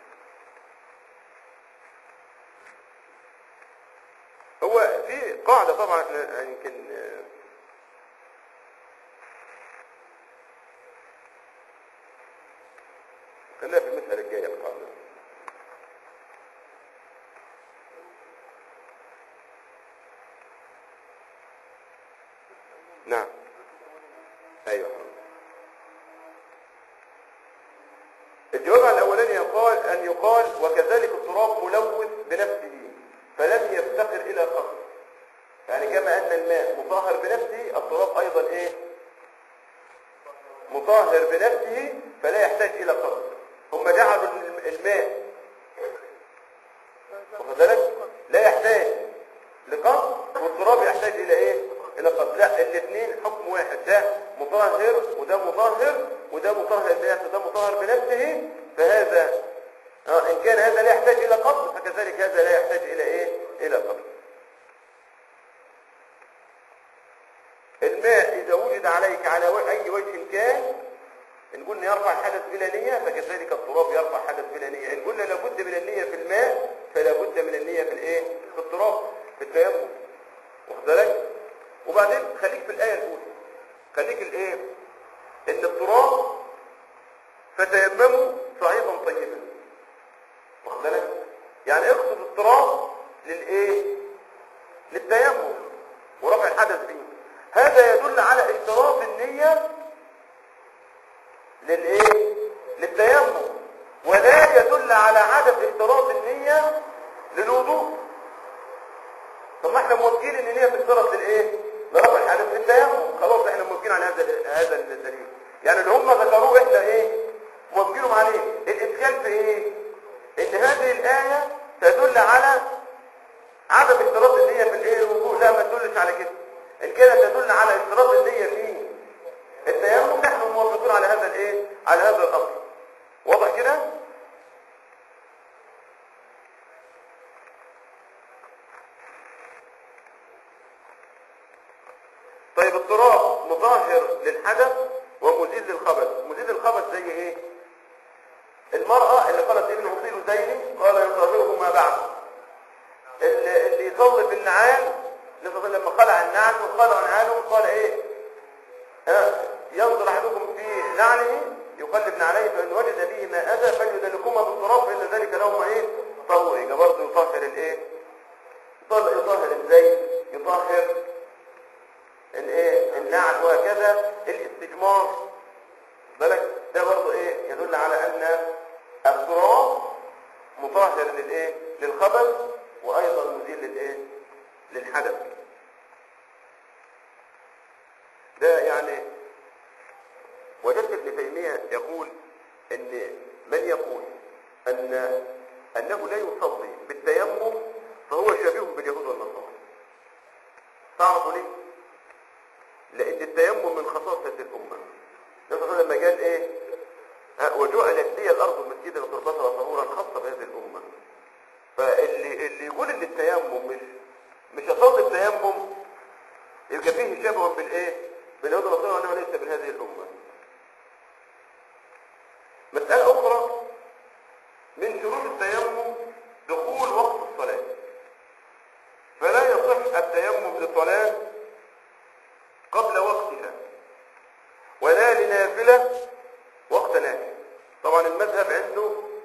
هو في قاعدة طبعا احنا يمكن آه، خليها في المسألة الجاية القاعدة نعم ايوه الجواب على الاولاني يقال ان يقال وكذلك التراب ملوث بنفسه فلم يفتقر الى قصد يعني كما ان الماء مطهر بنفسه التراب ايضا ايه مطهر بنفسه فلا يحتاج الى قصد هم جعلوا الماء واخد بالك لا يحتاج لقصد والتراب يحتاج الى ايه الى قصد لا الاثنين حكم واحد ده مطهر وده مطهر وده مطهر بنفسه ده مطهر بنفسه فهذا آه ان كان هذا لا يحتاج الى قصد فكذلك هذا لا يحتاج الى ايه الى قصد الماء اذا وجد عليك على و- اي وجه كان ان قلنا يرفع الحدث بلا نية فكذلك التراب يرفع حدث بلا نية ان قلنا لابد من النية في الماء فلا بد من النية في الايه في التراب في التيمم واخد بالك وبعدين خليك في الآية الأولى خليك الايه ان التراب فتيمموا صعيدا طيبا واخد بالك يعني اقصد التراب للايه للتيمم ورفع الحدث فيه هذا يدل على اشتراط النية للايه للتيمم ولا يدل على عدم اشتراط النية للوضوء طب ما احنا موافقين ان النية تشترط للايه لرفع الحدث للتيمم خلاص احنا موافقين على هذا هذا الدليل يعني اللي هم ذكروه احنا ايه موافقينهم عليه الاشكال في ايه ان هذه الايه تدل على عدم اشتراط النية في الايه الوضوء لا ما تدلش على كده ان كده تدل على اشتراط النية في التيمم نحن موافقون على هذا الايه على هذا الاصل واضح كده طيب التراب مظاهر للحدث ومزيل للخبث مزيل للخبث زي ايه المرأة اللي قالت ابن أصيل زيني قال يطهره ما بعد اللي, اللي يصلي في النعال نصف لما خلع النعل وخلع نعاله قال ايه ها ينظر احدكم في نعله يقلب نعليه فان وجد به ما اذى فليدلكما بالتراب فان ذلك لهما ايه طهور يبقى برضه يطهر الايه يطهر يطهر الزيت يطهر الايه النعل وهكذا الاستجمار بالك ده برضه ايه يدل على ان التراب مطهر للايه للخبث وايضا مزيل للايه للحدث ده يعني وجدت ابن تيمية يقول ان من يقول ان انه لا يصلي بالتيمم فهو شبيه باليهود والنصارى تعرفوا ليه لان التيمم من خصائص هذه الامه نصر لما قال ايه ها، وجعلت لي الارض مسجدا وتربتها وطهورا خاصه بهذه الامه فاللي اللي يقول ان التيمم مش مش اصل التيمم يبقى فيه شبه بالايه باليهود والنصارى وانه ليس من هذه الامه مساله اخرى من شروط التيمم دخول وقت الصلاه فلا يصح التيمم للصلاه قبل وقتها ولا لنافله وقت نافله طبعا المذهب عنده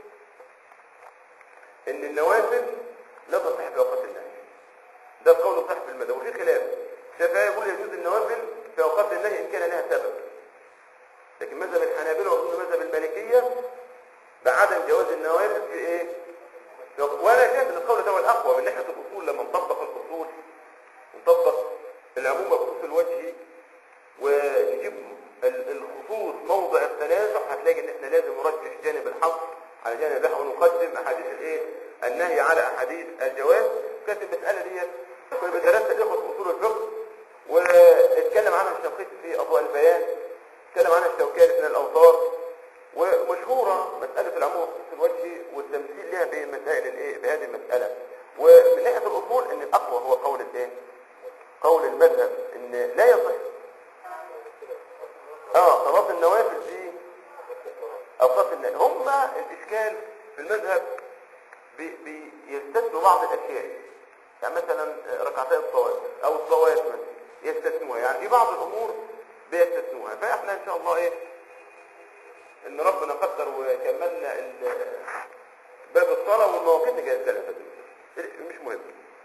ان النوافل لا تصح في اوقات النهي ده القول الصحيح في المذهب وفي خلاف الشافعي يقول يجوز النوافل في اوقات النهي ان كان لها سبب لكن مذهب الحنابلة واظن مذهب المالكية بعدم جواز النوافل في ايه في وقت- وانا شايف ان القول ده هو الاقوى من ناحية الاصول لما نطبق الاصول ونطبق العموم بخصوص الوجه ونجيب ال- الخصوص موضع التنازع هتلاقي ان احنا لازم نرجح جانب الحظ على جانب البحث ونقدم احاديث الايه النهي على احاديث الجواز كانت المساله ديت كنا بدرسها الاخوه في اصول الفقه واتكلم عنها الشنقيطي في اضواء البيان اتكلم عنها الشوكاني من الاوطار ومشهوره مساله العموم وخصوص الوجه والتمثيل لها بمسائل الايه بهذه المساله ومن ناحيه الاصول ان الاقوى هو قول الايه قول المذهب ان لا يصح اه صلاه النوافل في اوقات النهي هم الاشكال في المذهب بي- بيستثنوا بعض الاشياء يعني مثلا ركعتي الصواب او الصواب مثلا يستثنوها يعني في بعض الامور بيستثنوها فاحنا ان شاء الله ايه ان ربنا قدر وكملنا ال- باب الصلاه والمواقيت نجهز ثلاثه مش مهم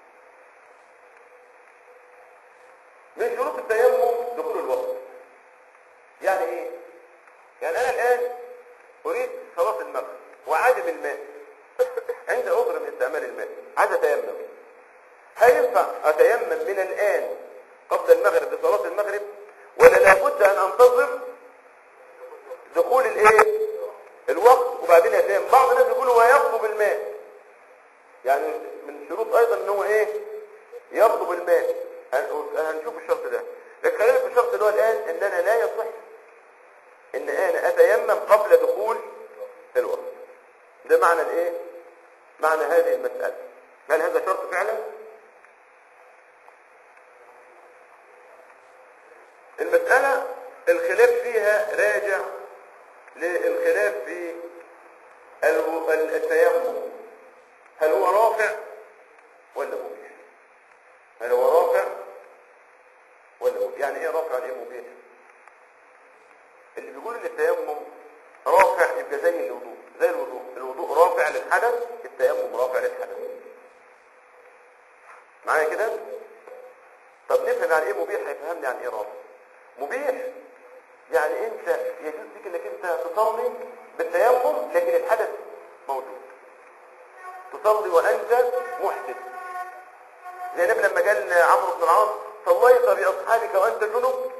من شروط التيمم دخول الوقت يعني ايه يعني انا الان اريد صلاه المغرب وعدم الماء عند عذر من استعمال الماء عايز اتيمم هل ينفع اتيمم من الان قبل المغرب لصلاه المغرب ولا لابد ان انتظر دخول الايه الوقت وبعدين يتيمم بعض الناس يقولوا ويطلب الماء يعني من شروط ايضا ان هو ايه يطلب الماء هن- هنشوف الشرط ده لكن خلينا في الشرط اللي هو الان ان انا لا يصح ان انا اتيمم قبل دخول الوقت ده معنى الايه معنى هذه المسألة هل هذا شرط فعلا المسألة الخلاف فيها راجع للخلاف في الو- ال- التيمم هل هو رافع ولا مبيح هل هو رافع ولا مبيح يعني ايه رافع يعني ايه مبيح اللي بيقول ان التيمم رافع يبقى زي الوضوء زي الوضوء الوضوء رافع للحدث التيمم رافع للحدث معايا كده طب نفهم يعني ايه مبيح هيفهمني يعني ايه رافع مبيح يعني انت يجوز لك انك انت تصلي بالتيمم لكن الحدث موجود تصلي وانت محدث زي النبي لما قال عمرو بن العاص صليت باصحابك وانت جنب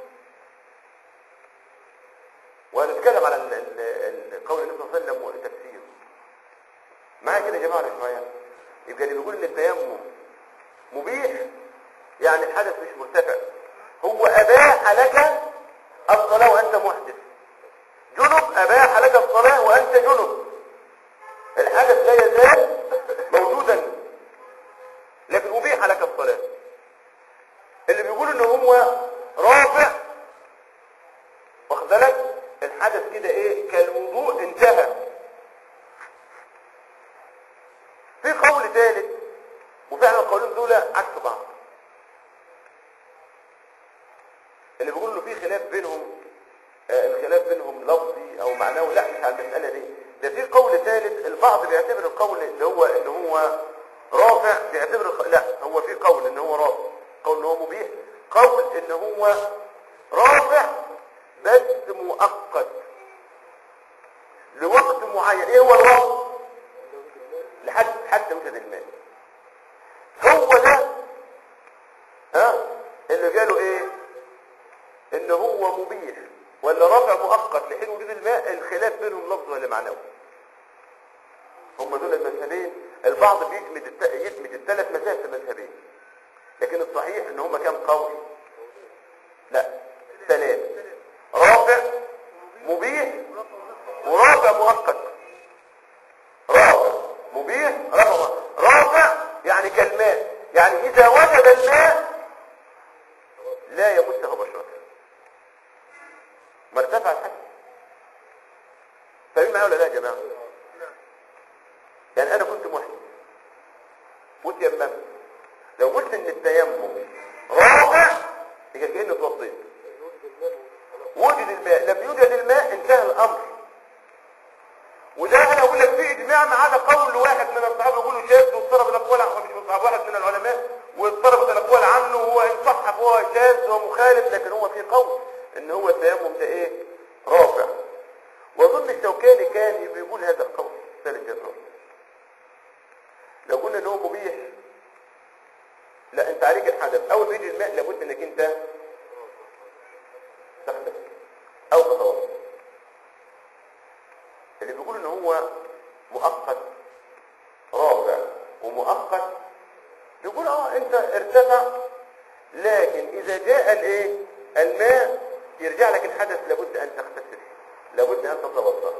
وهنتكلم على ال- ال- ال- قول النبي صلى الله عليه وسلم والتفسير معايا كده يا جماعه ولا مش معايا يبقى اللي بيقول ان التيمم مبيح يعني الحدث مش مرتفع هو اباح لك الصلاه وانت محدث جنب اباح لك الصلاه وانت جنب الحدث لا يزال موجودا لكن ابيح لك الصلاه اللي بيقول ان هو رافع واخد بالك الحدث كده ايه كالوضوء انتهى في قول ثالث وفعلا القولين دول عكس بعض اللي بيقول له في خلاف بينهم آه الخلاف بينهم لفظي او معنوي لا مش على المساله دي ده في قول ثالث البعض بيعتبر القول اللي هو ان هو رافع بيعتبر الخ... لا هو في قول ان هو رافع قول ان هو مبيح قول ان هو رافع بس مؤقت لوقت معين ايه هو الوقت لحد حتى وجد الماء هو ده ها اللي قالوا ايه ان هو مبيح ولا رافع مؤقت لحين وجود الماء الخلاف بينهم لفظ ولا معنوي هم دول المذهبين البعض بيدمج الت- يدمج الثلاث مذاهب في مذهبين لكن الصحيح ان هم كام قول لا ثلاث رافع مبيح ورافع مؤقت رافع مبيح رافع مؤقت. رافع يعني كالماء يعني اذا وجد الماء لا يمسه بشرته ما ارتفع الحد فاهمين معايا ولا لا يا جماعه يعني انا كنت محسن وتيممت لو قلت ان التيمم رافع يبقى كاني اتوضيت وجد الماء لم يوجد الماء انتهى الامر وده انا اقول لك في اجماع ما عدا قول واحد من الصحابه يقولوا شاذ واضطرب الاقوال عنه مش من الصحابه واحد من العلماء واضطربت الاقوال عنه وهو ان صح فهو شاذ ومخالف لكن هو في قول ان هو التيمم ده ايه رافع واظن الشوكاني كان بيقول هذا القول ثالث الرافع لو قلنا ان هو مبيح لا انت عليك الحدث اول ما يجي الماء لابد انك انت تحدث او تتوضا اللي بيقول ان هو مؤقت رافع ومؤقت يقول اه انت ارتفع لكن اذا جاء الايه الماء يرجع لك الحدث لابد ان تغتسل لابد ان تتوضا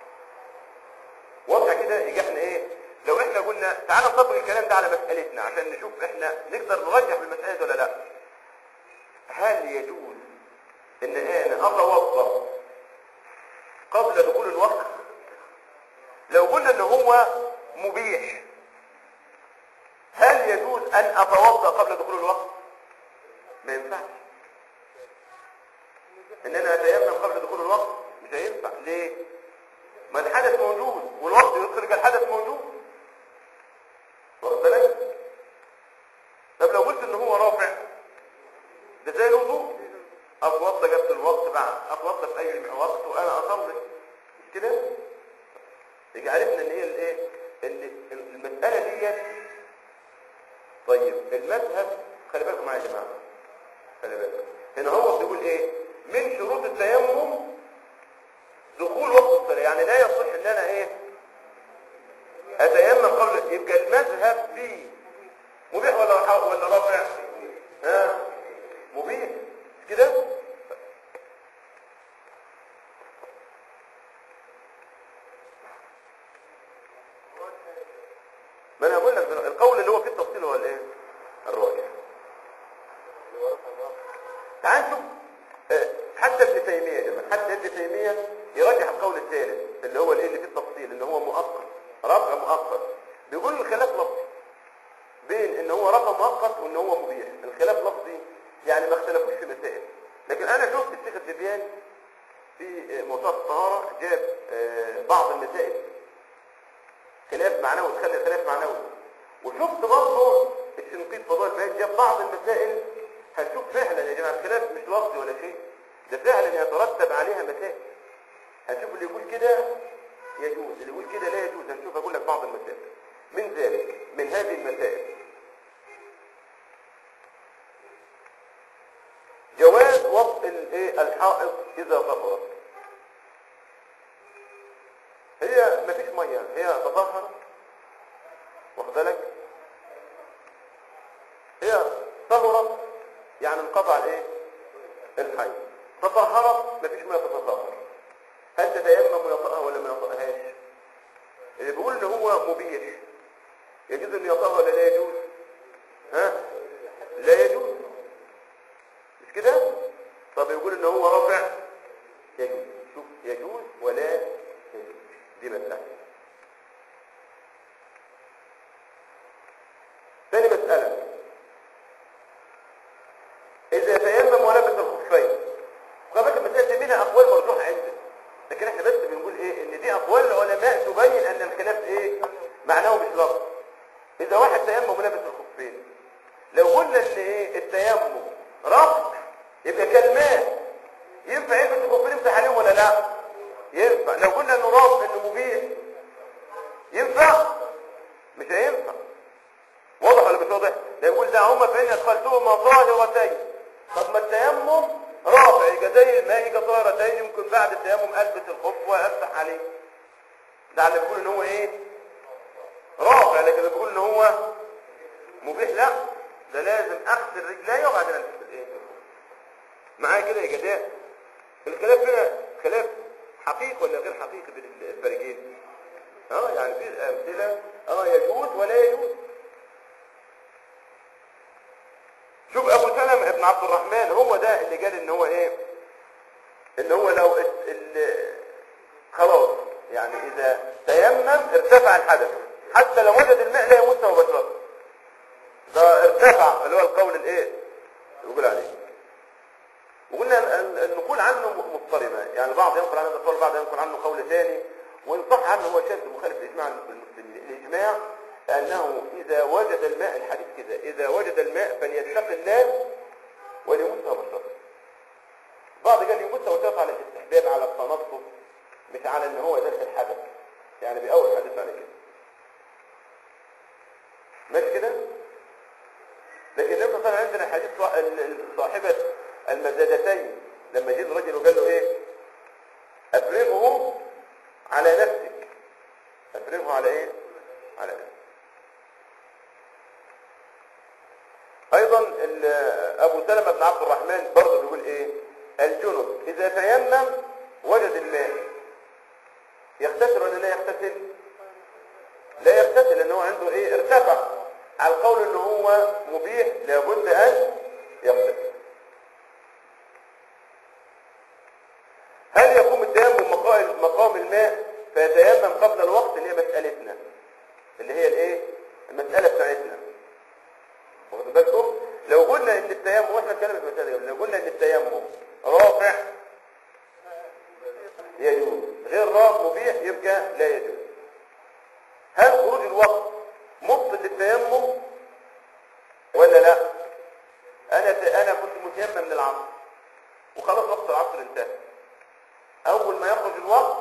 واضح كده يجي احنا ايه لو احنا قلنا تعالى نطبق الكلام ده على مسألتنا عشان نشوف احنا نقدر نرجح بالمسألة دي ولا لا هل يجوز ان انا اتوضا قبل دخول الوقت لو قلنا ان هو مبيح هل يجوز ان اتوضا قبل دخول الوقت ما ينفعش ان انا اتيمم قبل دخول الوقت مش هينفع ليه ما الحدث موجود والوقت يخرج الحدث موجود واخد بالك طب لو قلت ان هو رافع ده زي الوضوء اتوضى جبت الوقت بعد اتوضى في اي وقت وانا اصلي مش كده يجي عرفنا ان هي الايه ان المساله دي طيب المذهب خلي بالكم معايا يا جماعه خلي بالكم هنا هو بيقول ايه من شروط التيمم دخول وقت الصلاة يعني لا يصح ان انا ايه اتيمم قبل يبقى المذهب فيه مبيح ولا ولا رافع ها مبيح مش كده ما انا بقول لك القول اللي هو فيه التفصيل هو الايه الراجح تعال نشوف آه، حتى ابن تيميه يا جماعه حتى ابن تيميه يرجح القول الثالث اللي هو الايه اللي فيه التفصيل اللي هو مؤقت رفع مؤقت بيقول الخلاف لفظي بين ان هو رفع مؤقت وان هو مبيح الخلاف لفظي يعني ما اختلفوش في مسائل لكن انا شفت الشيخ الدبيان في آه، موضوع الطهاره جاب آه، بعض المسائل خلاف معنوي تخلي خلاف معنوي وشفت برضه الشنقيط فضائل البيان جاب بعض المسائل هنشوف فعلا يا جماعه الخلاف مش لفظي ولا شيء ده فعلا يترتب عليها مسائل هنشوف اللي يقول كده يجوز اللي يقول كده لا يجوز هنشوف اقول لك بعض المسائل من ذلك من هذه المسائل جواز وضع الايه الحائط اذا طهرت هي مفيش ميه هي تطهر واخد بالك هي طهرت يعني انقطع الايه الحي تطهرت مفيش ميه تتطهر هل تتيمم ويطأها ولا ما يطأهاش اللي بيقول ان هو مبيح يجوز ان يطأها ولا لا يجوز ها لا يجوز مش كده طب يقول ان هو رافع يجوز شوف يجوز ولا يجوز دي مسألة ثاني مسألة إذا تيمم ولبس الخفين وقبل المسألة دي منها أقوال مرجوحة عندنا لكن احنا بس بنقول ايه ان دي أقوال العلماء تبين أن الخلاف ايه معناه مش لفظ إذا واحد تيمم ولبس الخفين لو قلنا ان ايه التيمم رفع يبقى كالماء ينفع يلبس الخفين يمسح عليهم ولا لا ينفع لو قلنا انه رفع انه مبيح ينفع مش هينفع واضح ولا مش واضح ده يقول دعهما فإن أدخلتهما ظاهرتين طب ما التيمم رافع يبقى زي الماء يبقى طاهرتين يمكن بعد التيمم ألبس الخف وأفتح عليه ده اللي بيقول ان هو ايه رافع لكن اللي بيقول ان هو مبيح لا ده لازم اغسل رجلي وبعدين البس الايه معايا كده يا جداء الخلاف هنا خلاف حقيقي ولا غير حقيقي بين الفريقين اه يعني في امثله اه يجوز ولا يجوز شوف ابو سلمة ابن عبد الرحمن هو ده اللي قال ان هو ايه ان هو لو ال ال خلاص يعني اذا تيمم ارتفع الحدث حتى لو وجد الماء لا يموت مباشرة ده ارتفع اللي هو القول الايه يقول عليه وقلنا ال- ال- النقول عنه مضطربة يعني بعض ينقل عنه القول بعض ينقل عنه قول ثاني وان صح عنه هو شاذ مخالف لاجماع المسلمين الاجماع انه اذا وجد الماء الحديث كده اذا وجد الماء فليتق الناس وليمسها بشرته بعض قال يمسها وتقف على الاستحباب على التنظف مش على ان هو داخل حدث يعني باول حديث على كده ماشي كده لكن النبي صلى الله عليه وسلم عندنا حديث صا- ال- ال- صاحبة المزادتين لما جه الرجل وقال له ايه افرغه على نفسك افرغه على ايه على نفسك ايضا ال- ابو سلمة بن عبد الرحمن برضه بيقول ايه الجنب اذا تيمم وجد الماء يغتسل ولا لا يغتسل لا يغتسل لان هو عنده ايه ارتفع على القول ان هو مبيح لابد ان يغتسل هل يقوم التيمم مقام مقام الماء فيتيمم قبل الوقت اللي هي مسألتنا اللي هي الايه المسألة بتاعتنا واخد بالكم لو قلنا ان التيمم واحنا اتكلمنا في المسألة دي، لو قلنا ان التيمم رافع يجوز غير رافع مبيح يبقى لا يجوز هل خروج الوقت مبطل للتيمم ولا لا انا انا كنت متيمم من العصر وخلاص وقت العصر انتهى اول ما يخرج الوقت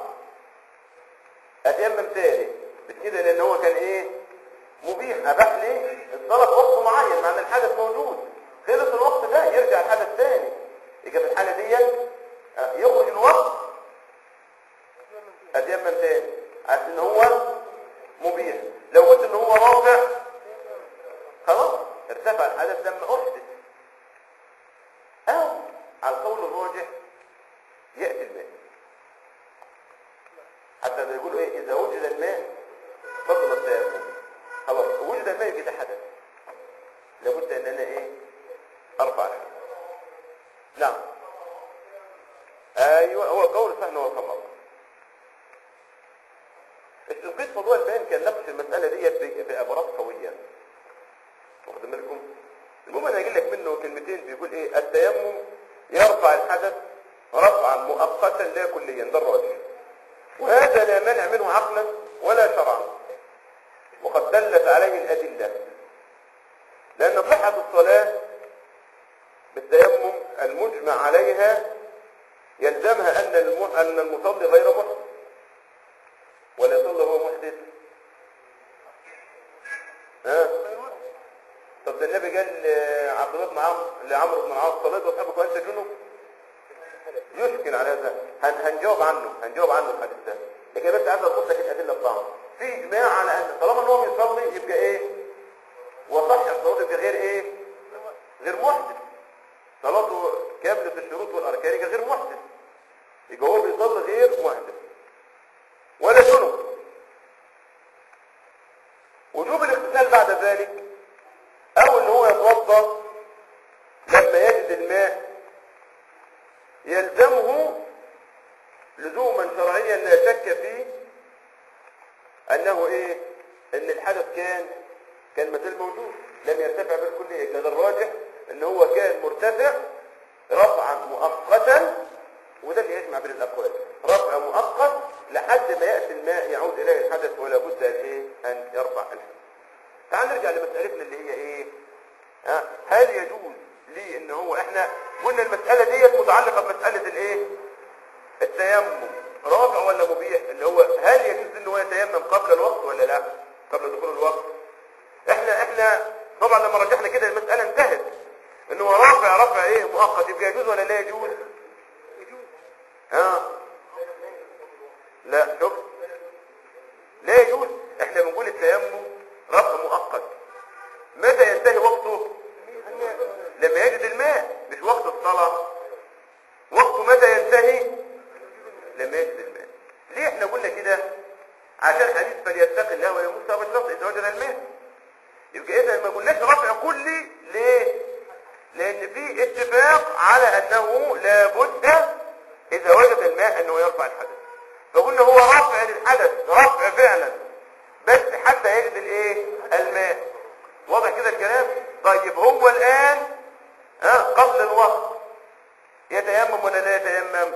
اتيمم تاني مش كده لان هو كان ايه مبيح اباح لي الصلاه في وقت معين مع ان الحدث موجود خلص الوقت ده يرجع الحدث تاني يبقى في الحاله دي آه، يخرج الوقت تيمم تاني عشان ان هو مبيح لو قلت ان هو رافع خلاص ارتفع الحدث لما احدث او على القول الراجح ياتي الماء حتى ده يقولوا ايه اذا وجد الماء بطل التيمم خلاص وجد الماء يبقى ده حدث لابد ان انا ايه ارفع الحدث نعم ايوه هو قول صح ان هو صلى الشنقيط فضوء البيان كان نقش المساله دي بعبارات قويه واخد بالكم المهم انا هجيب لك منه كلمتين بيقول ايه التيمم يرفع الحدث رفعا مؤقتا لا كليا ده الراجح وهذا لا مانع منه عقلا ولا شرعا وقد دلت عليه الادله لان صحه الصلاه بالتيمم المجمع عليها يلزمها ان الم- ان المصلي غير محدث ولا يصلي وهو محدث ها طب ده النبي قال لعبد الله بن عمرو لعمرو بن العاص صليت واصحابك وانت جنب يشكل على هذا هن هنجاوب عنه هنجاوب عنه الحديث ده لكن بس عايز احط لك الادله بتاعته في اجماع على ان طالما ان هو بيصلي يبقى ايه وصح الصلاه يبقى غير ايه غير محدث صلاته كامله الشروط والاركان يبقى غير محدث يبقى هو بيصلي غير محدث ولا جنب وجوب الاغتسال بعد ذلك او ان هو يتوضا لما يجد الماء يلزمه لزوما شرعيا لا شك فيه انه ايه ان الحدث كان كان مثل موجود لم يرتفع بالكلية كان الراجح ان هو كان مرتفع رفعا مؤقتا وده اللي يجمع بين الاقوال رفع مؤقت لحد ما ياتي الماء يعود اليه الحدث ولا بد ان ايه ان يرفع الحدث تعال نرجع لمسألتنا اللي هي ايه ها هل يجوز لي ان هو احنا قلنا المسألة ديت متعلقة بمسألة الايه التيمم رافع ولا مبيح اللي هو هل يجوز ان هو يتيمم قبل الوقت ولا لا قبل دخول الوقت احنا احنا طبعا لما رجحنا كده المسألة انتهت ان هو رافع رفع ايه مؤقت يبقى يجوز ولا لا يجوز ها لا شوف لا يجوز احنا بنقول التيمم رفع مؤقت متى ينتهي وقته لما يجد الماء مش وقت الصلاة وقته متى ينتهي لما يجد الماء ليه احنا قلنا كده عشان حديث فليتقي الله ولا يموت بالنص اذا وجد الماء يبقى اذا ما قلناش رفع كلي ليه لان في اتفاق على انه لابد اذا وجد الماء انه يرفع الحدث فقلنا هو رفع للحدث رفع فعلا بس حتى يجد الايه الماء واضح كده الكلام طيب هو الان ها قبل الوقت يتيمم ولا لا يتيمم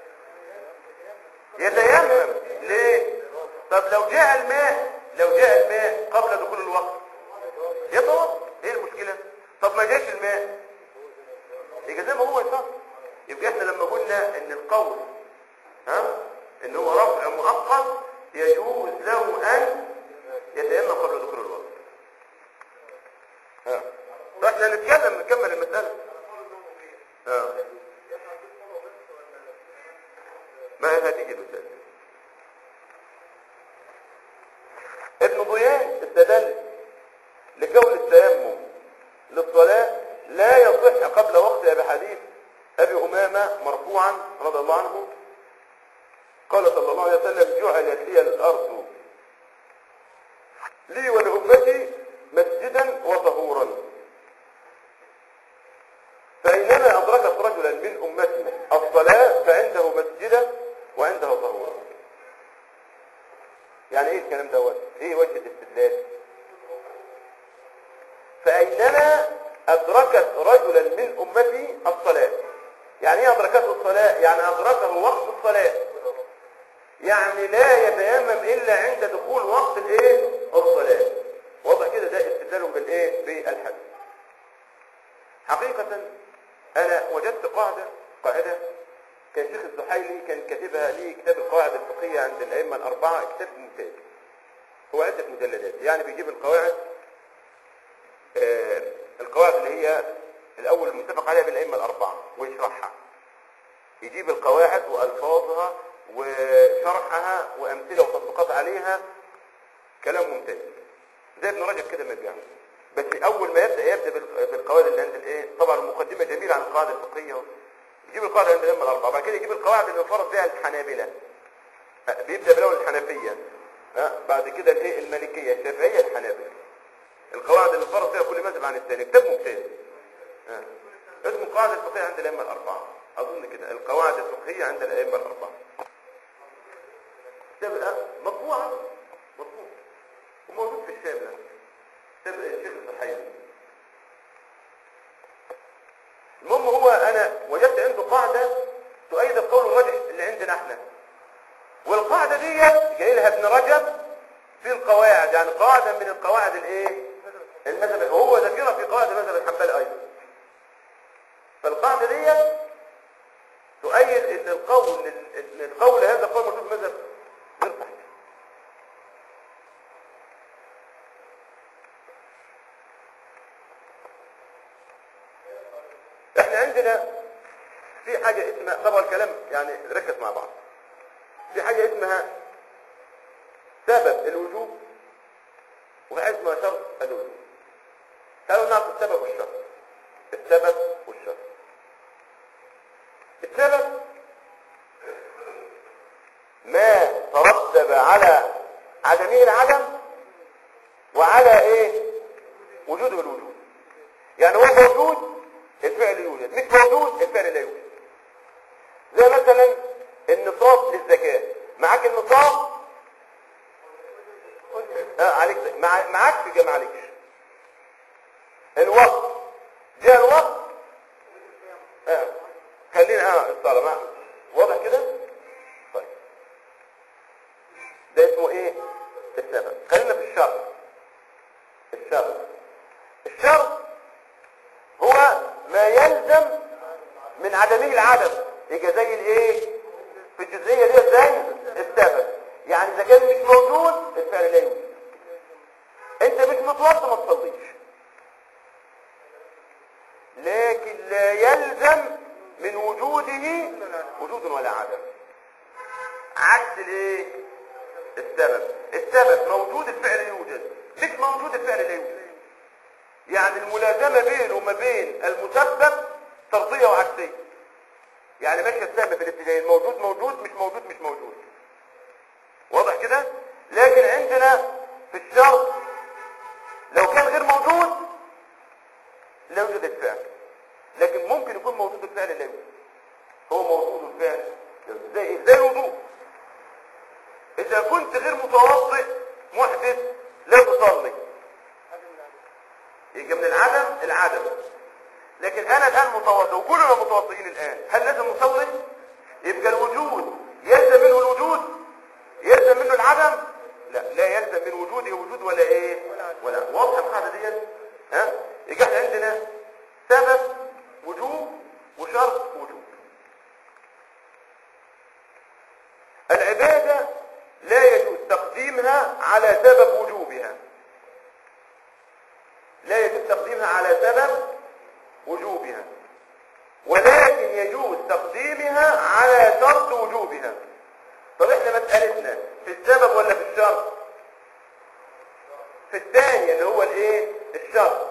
يتيمم ليه طب لو جاء الماء لو جاء الماء قبل دخول الوقت يتوضا ايه المشكله طب ما جاش الماء يبقى زي ما هو يصلي يبقى احنا لما قلنا ان القول ها ان هو رفع مؤقت يجوز له ان يتيمم قبل دخول الوقت ها فاحنا نتكلم نكمل المسألة ها ما هي هذه المسألة ابن ضيان استدل لكون التيمم للصلاة لا يصح قبل وقتها بحديث أبي أمامة مرفوعا رضي الله عنه قال صلى الله عليه وسلم جعلت لي الأرض لي ولأمتي مسجدا وطهورا فإنما أدركت رجلا من أمتي الصلاة فعنده مسجدا وعنده طهورا يعني ايه الكلام دوت ايه وجه الاستدلال فأينما أدركت رجلا من أمتي الصلاة يعني ايه أدركته الصلاة يعني أدركه وقت الصلاة يعني لا يتيمم إلا عند دخول وقت الايه الصلاة واضح كده ده استدلال بالايه بالحديث حقيقة انا وجدت قاعدة قاعدة كان شيخ الزحيلي كان كاتبها لي كتاب القواعد الفقهية عند الأئمة الأربعة كتاب ممتاز هو عدة مجلدات يعني بيجيب القواعد آه القواعد اللي هي الأول المتفق عليها بالأئمة الأربعة ويشرحها يجيب القواعد وألفاظها وشرحها وامثله وتطبيقات عليها كلام ممتاز زي ابن رجب كده ما بيعمل بس اول ما يبدا يبدا بال- بالقواعد اللي عند الايه طبعا المقدمه جميله عن القواعد الفقهيه يجيب القواعد عند الائمه الاربعه بعد كده يجيب القواعد اللي انفرد بها الحنابله أه، بيبدا بالاول الحنفيه أه، بعد كده الايه المالكيه الشافعيه الحنابله القواعد اللي انفرد فيها كل مذهب عن الثاني كتاب ممتاز أه. اسمه القواعد الفقهيه عند الائمه الاربعه اظن كده القواعد الفقهيه عند الائمه الاربعه كتاب الأه، مطبوع مطبوع وموجود في الشام ده كتاب الشيخ الصحيح المهم هو انا وجدت عنده قاعده تؤيد القول الراجح اللي عندنا احنا والقاعده دي جاي لها ابن رجب في القواعد يعني قاعده من القواعد الايه المذهب وهو ذكرها في قواعد المذهب الحنبلي ايضا فالقاعده دي تؤيد ان القول ان القول هذا قول موجود في المذهب غير صحيح احنا عندنا في حاجة اسمها طبعا الكلام يعني ركز مع بعض في حاجة اسمها سبب الوجوب وحاجة اسمها شرط الوجوب تعالوا نعرف السبب والشرط السبب والشرط السبب ما ترتب على عدمه العدم وعلى ايه وجوده الوجود يعني هو موجود الفعل يوجد مش موجود الفعل لا يوجد زي مثلا النصاب للزكاة معاك النصاب اه عليك زي. مع... معاك في ما عليكش الوقت جاء الوقت اه خلينا اه الصلاة مع... واضح كده طيب ده اسمه ايه السبب خلينا في الشرط الشرط الشرط هو ما يلزم من عدمه العدم يبقى زي الايه في الجزئيه دي زي السبب يعني اذا كان مش موجود الفعل لا يوجد انت مش متوضى ما تصليش لكن لا يلزم من وجوده وجود ولا عدم عكس الايه السبب السبب موجود الفعل يوجد مش موجود الفعل لا يوجد يعني الملازمة بينه وما بين المسبب طردية وعكسية يعني ماشية السهم في الاتجاهين موجود موجود مش موجود مش موجود واضح كده لكن عندنا في الشرط لو كان غير موجود لا يوجد الفعل لكن ممكن يكون موجود الفعل لا يوجد هو موجود الفعل زي ايه زي الوضوء اذا كنت غير متوضئ محدث لا تصلي يجي من العدم العدم لكن انا الان متوضئ وكلنا متوضئين الان هل لازم نصلي يبقى الوجود يلزم منه الوجود يلزم منه العدم لا لا يلزم من وجوده وجود ولا ايه ولا واضحه القاعده ديت ها يبقى احنا عندنا سبب وجوب وشرط وجوب العباده لا يجوز تقديمها على سبب وجوبها لا يجوز تقديمها على سبب وجوبها ولكن يجوز تقديمها على شرط وجوبها طب احنا مسألتنا في السبب ولا في الشرط في الثاني اللي هو الايه الشرط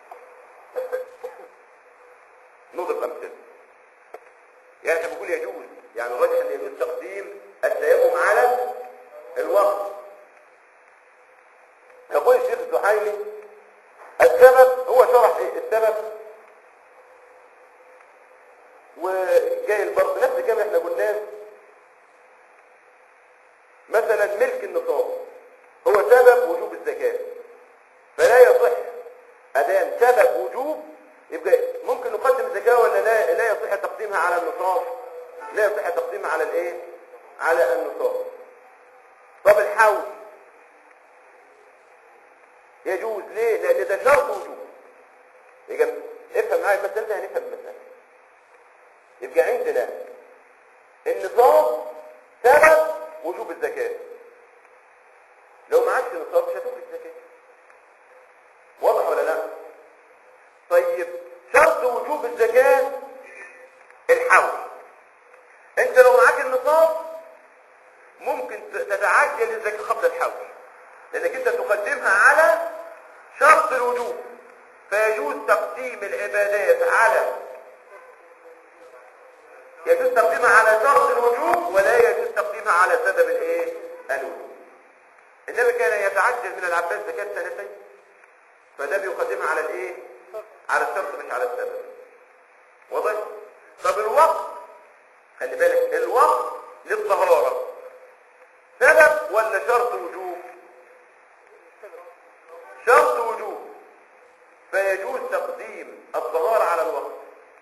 نضرب امثله يعني احنا بنقول يجوز يعني الراجح ان يجوز تقديم التيمم على الوقت يقول الشيخ الزحيمي السبب هو شرح ايه السبب وجاي البرد نفس الكلام احنا قلناه مثلا ملك النصاب هو سبب وجوب الزكاة فلا يصح ادام سبب وجوب يبقى ممكن نقدم الزكاة ولا لا لا يصح تقديمها على النصاب لا يصح تقديمها على الايه على النصاب طب الحول يجوز ليه لان ده شرط وجوب يبقى افهم معايا المسألة ده هنفهم المسألة يبقى عندنا النصاب سبب وجوب الزكاة لو معكش نصاب مش هتوفي الزكاة واضح ولا لا طيب شرط وجوب الزكاة الحول انت لو معاك النصاب ممكن تتعجل الزكاة قبل الحول لأنك أنت تقدمها على شرط الوجوب فيجوز تقديم العبادات على يجوز تقديمها على شرط الوجوب ولا يجوز تقديمها على سبب الايه الوجوب النبي كان يتعجل من العباس زكاة سنتين فده بيقدمها على الايه على الشرط مش على السبب واضح طب الوقت خلي بالك الوقت للطهارة سبب ولا شرط وجوب شرط وجوب فيجوز تقديم الطهارة على الوقت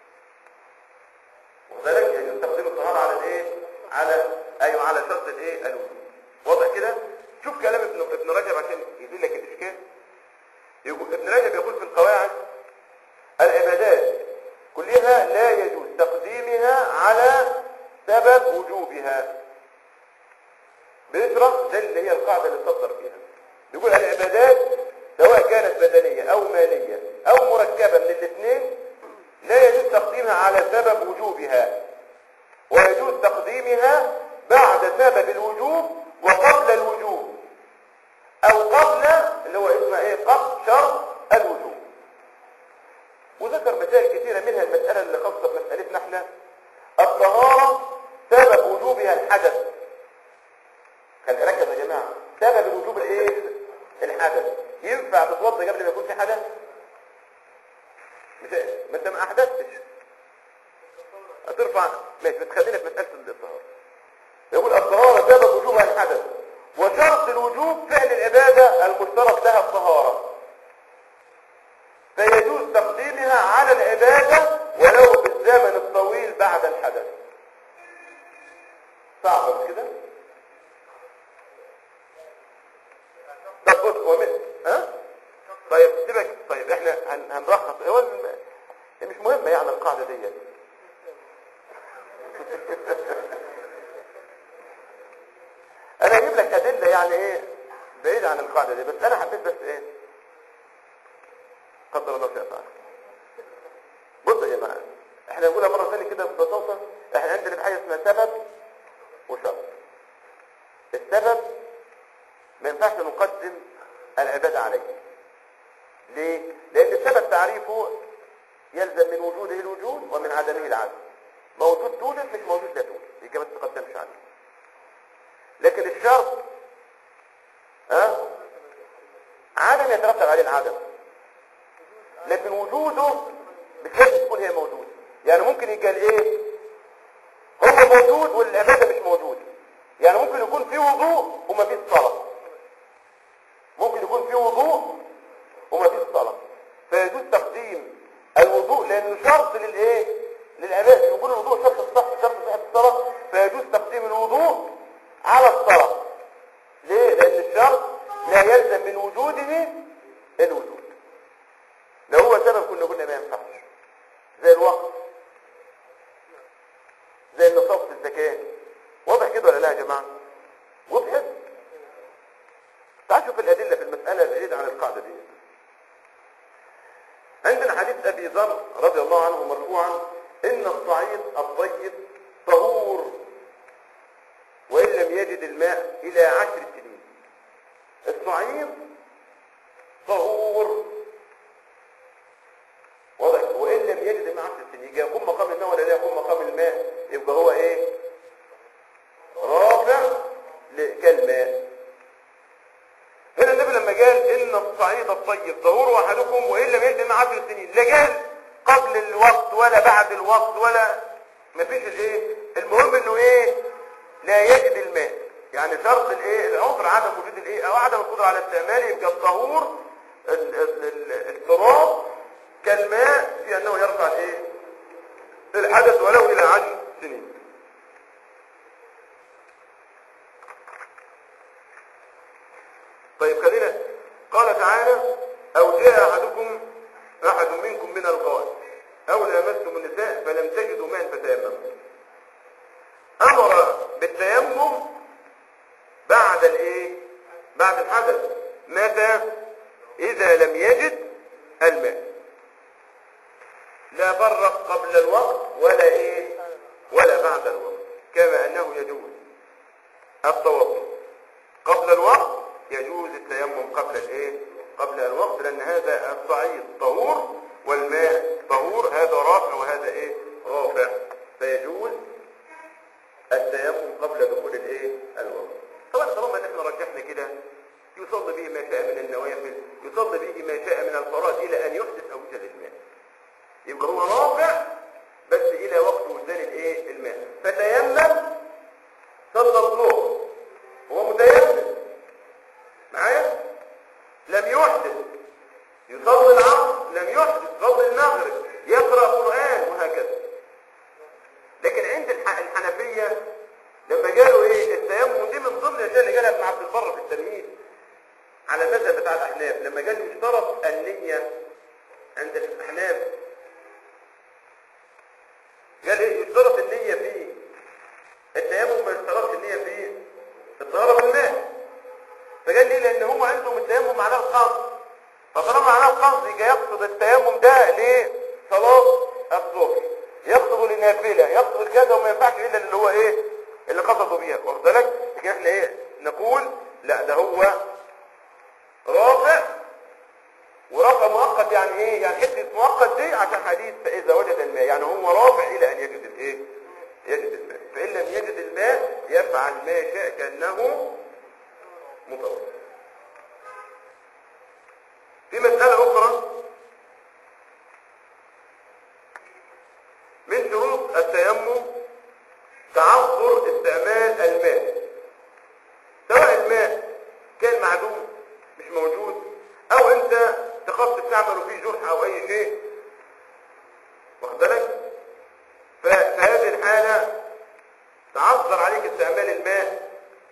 وذلك يجوز تقديم الطهارة على الايه على ايوه على شرط الايه الوجوب واضح كده شوف كلام ابن ابن رجب عشان يزيل لك الاشكال يقول ابن رجب يقول في القواعد العبادات كلها لا يجوز تقديمها على سبب وجوبها بيشرح ده اللي هي القاعدة اللي صدر فيها يقول العبادات سواء كانت بدنية او مالية او مركبة من الاثنين لا يجوز تقديمها على سبب وجوبها ويجوز تقديمها بعد سبب الوجوب وقبل الوجوب او قبل اللي هو اسمه ايه قبل شرط الوجوب وذكر مسائل كثيرة منها المسألة اللي خاصة بمسألتنا احنا الطهارة سبب وجوبها الحدث خلي ركز يا جماعة سبب الوجوب الايه الحدث ينفع تتوضى قبل ما يكون في حدث مش ما انت ما احدثتش هترفع ماشي بتخلينا في مسألة الطهارة يقول الطهارة سبب وجوبها الحدث وشرط الوجوب فعل العبادة المشترك لها الطهارة فيجوز تقديمها على العبادة ولو بالزمن الطويل بعد الحدث صعب مش كده طب بص ومن ها طيب سيبك طيب احنا هن... هنرخص هو الم- مش مهمة يعني القاعدة دي انا هجيب لك ادلة يعني ايه بعيد عن القاعدة دي بس انا حبيت بس ايه قدر الله شاء فعل بص يا جماعة احنا نقولها مرة ثانية كده ببساطة احنا عندنا في حاجة اسمها سبب وشرط السبب ما ينفعش نقدم العبادة عليه ليه؟ لأن السبب تعريفه يلزم من وجوده الوجود ومن عدمه العدم موجود توجد مش موجود لا توجد يبقى ما تقدمش عليه لكن الشرط ها عدم يترتب عليه العدم لكن وجوده مش لازم تكون هي موجودة يعني ممكن يقال ايه هو موجود والعبادة مش موجودة يعني ممكن يكون في وضوء وما فيش صلاة ممكن يكون في وضوء وما فيش صلاة فيجوز تقديم الوضوء لأنه شرط للإيه للعبادة يقول الوضوء شرط الصح شرط صحة الصلاة فيجوز تقديم الوضوء على الصلاة ليه؟ لأن الشرط لا يلزم من وجوده الوجود لو هو سبب كنا قلنا ما ينفعش زي الوقت زي النصاب في الزكاة واضح كده ولا لا يا جماعة وضحت تعال شوف الأدلة في المسألة بعيدة عن القاعدة دي عندنا حديث أبي ذر رضي الله عنه مرفوعا إن الصعيد الطيب طهور وإن لم يجد الماء إلى عشر سنين الصعيد طهور واضح وإن لم يجد الماء عشر سنين يجي يقوم مقام الماء ولا لا يقوم مقام الماء يبقى هو إيه رافع ل- كالماء هنا النبي لما قال ان الصعيد الطيب طهور احدكم وان لم يجد من عشر سنين لا قال قبل الوقت ولا بعد الوقت ولا مفيش الايه المهم انه ايه لا يجد الماء يعني شرط الايه العنصر عدم وجود الايه او عدم القدره على استعماله يبقى الطهور ال- ال- ال- التراب كالماء في انه يرفع الايه الحدث ولو الى عشر سنين طيب خلينا قال تعالى او جاء احدكم احد منكم من الغائط او لامستم النساء فلم تجدوا ماء فتيمموا امر بالتيمم بعد الايه بعد الحدث متى اذا لم يجد الماء لا فرق قبل الوقت ولا ايه ولا بعد الوقت كما انه يجوز التوضا التيمم قبل الايه قبل الوقت لان هذا الصعيد طهور والماء طهور هذا رافع وهذا ايه رافع فيجوز التيمم قبل دخول الايه الوقت طبعا طالما ان احنا رجحنا كده يصلي به ما شاء من النوافل يصلي به ما شاء من الفرائض الى ان يحدث او يوجد الماء يبقى هو رافع بس الى وقت وجدان الايه الماء فتيمم صلى الظهر هو متيمم معايا لم يحدث يصلي العصر لم يحدث يصلي المغرب يقرا قران وهكذا لكن عند الح- الحنفيه لما قالوا ايه التيمم دي من ضمن الاشياء اللي قالها ابن عبد البر في التمهيد على المذهب بتاع الاحناف لما قال يشترط النيه عند الاحناف قال ايه يشترط النيه في التيمم ما يشترطش النيه في الطهاره بالماء فقال لي لان هو عندهم التيمم معناه القصد فطالما معناه القصد يبقى يقصد التيمم ده لصلاه الظهر يقصد لنافله يقصد كذا وما ينفعش الا اللي هو ايه اللي قصدوا بيها واخد بالك لكن احنا ايه نقول لا ده هو رافع ورفع مؤقت يعني ايه يعني حته مؤقت دي عشان حديث فاذا وجد الماء يعني هو رافع الى ان يجد الايه يجد الماء فان لم يجد الماء يفعل ما شاء كانه متوضا في مساله اخرى من شروط التيمم تعذر استعمال الماء سواء الماء كان معدوم مش موجود او انت تخص تعمل فيه جرح او اي شيء واخد بالك ف- فهذه الحالة تعذر عليك استعمال الماء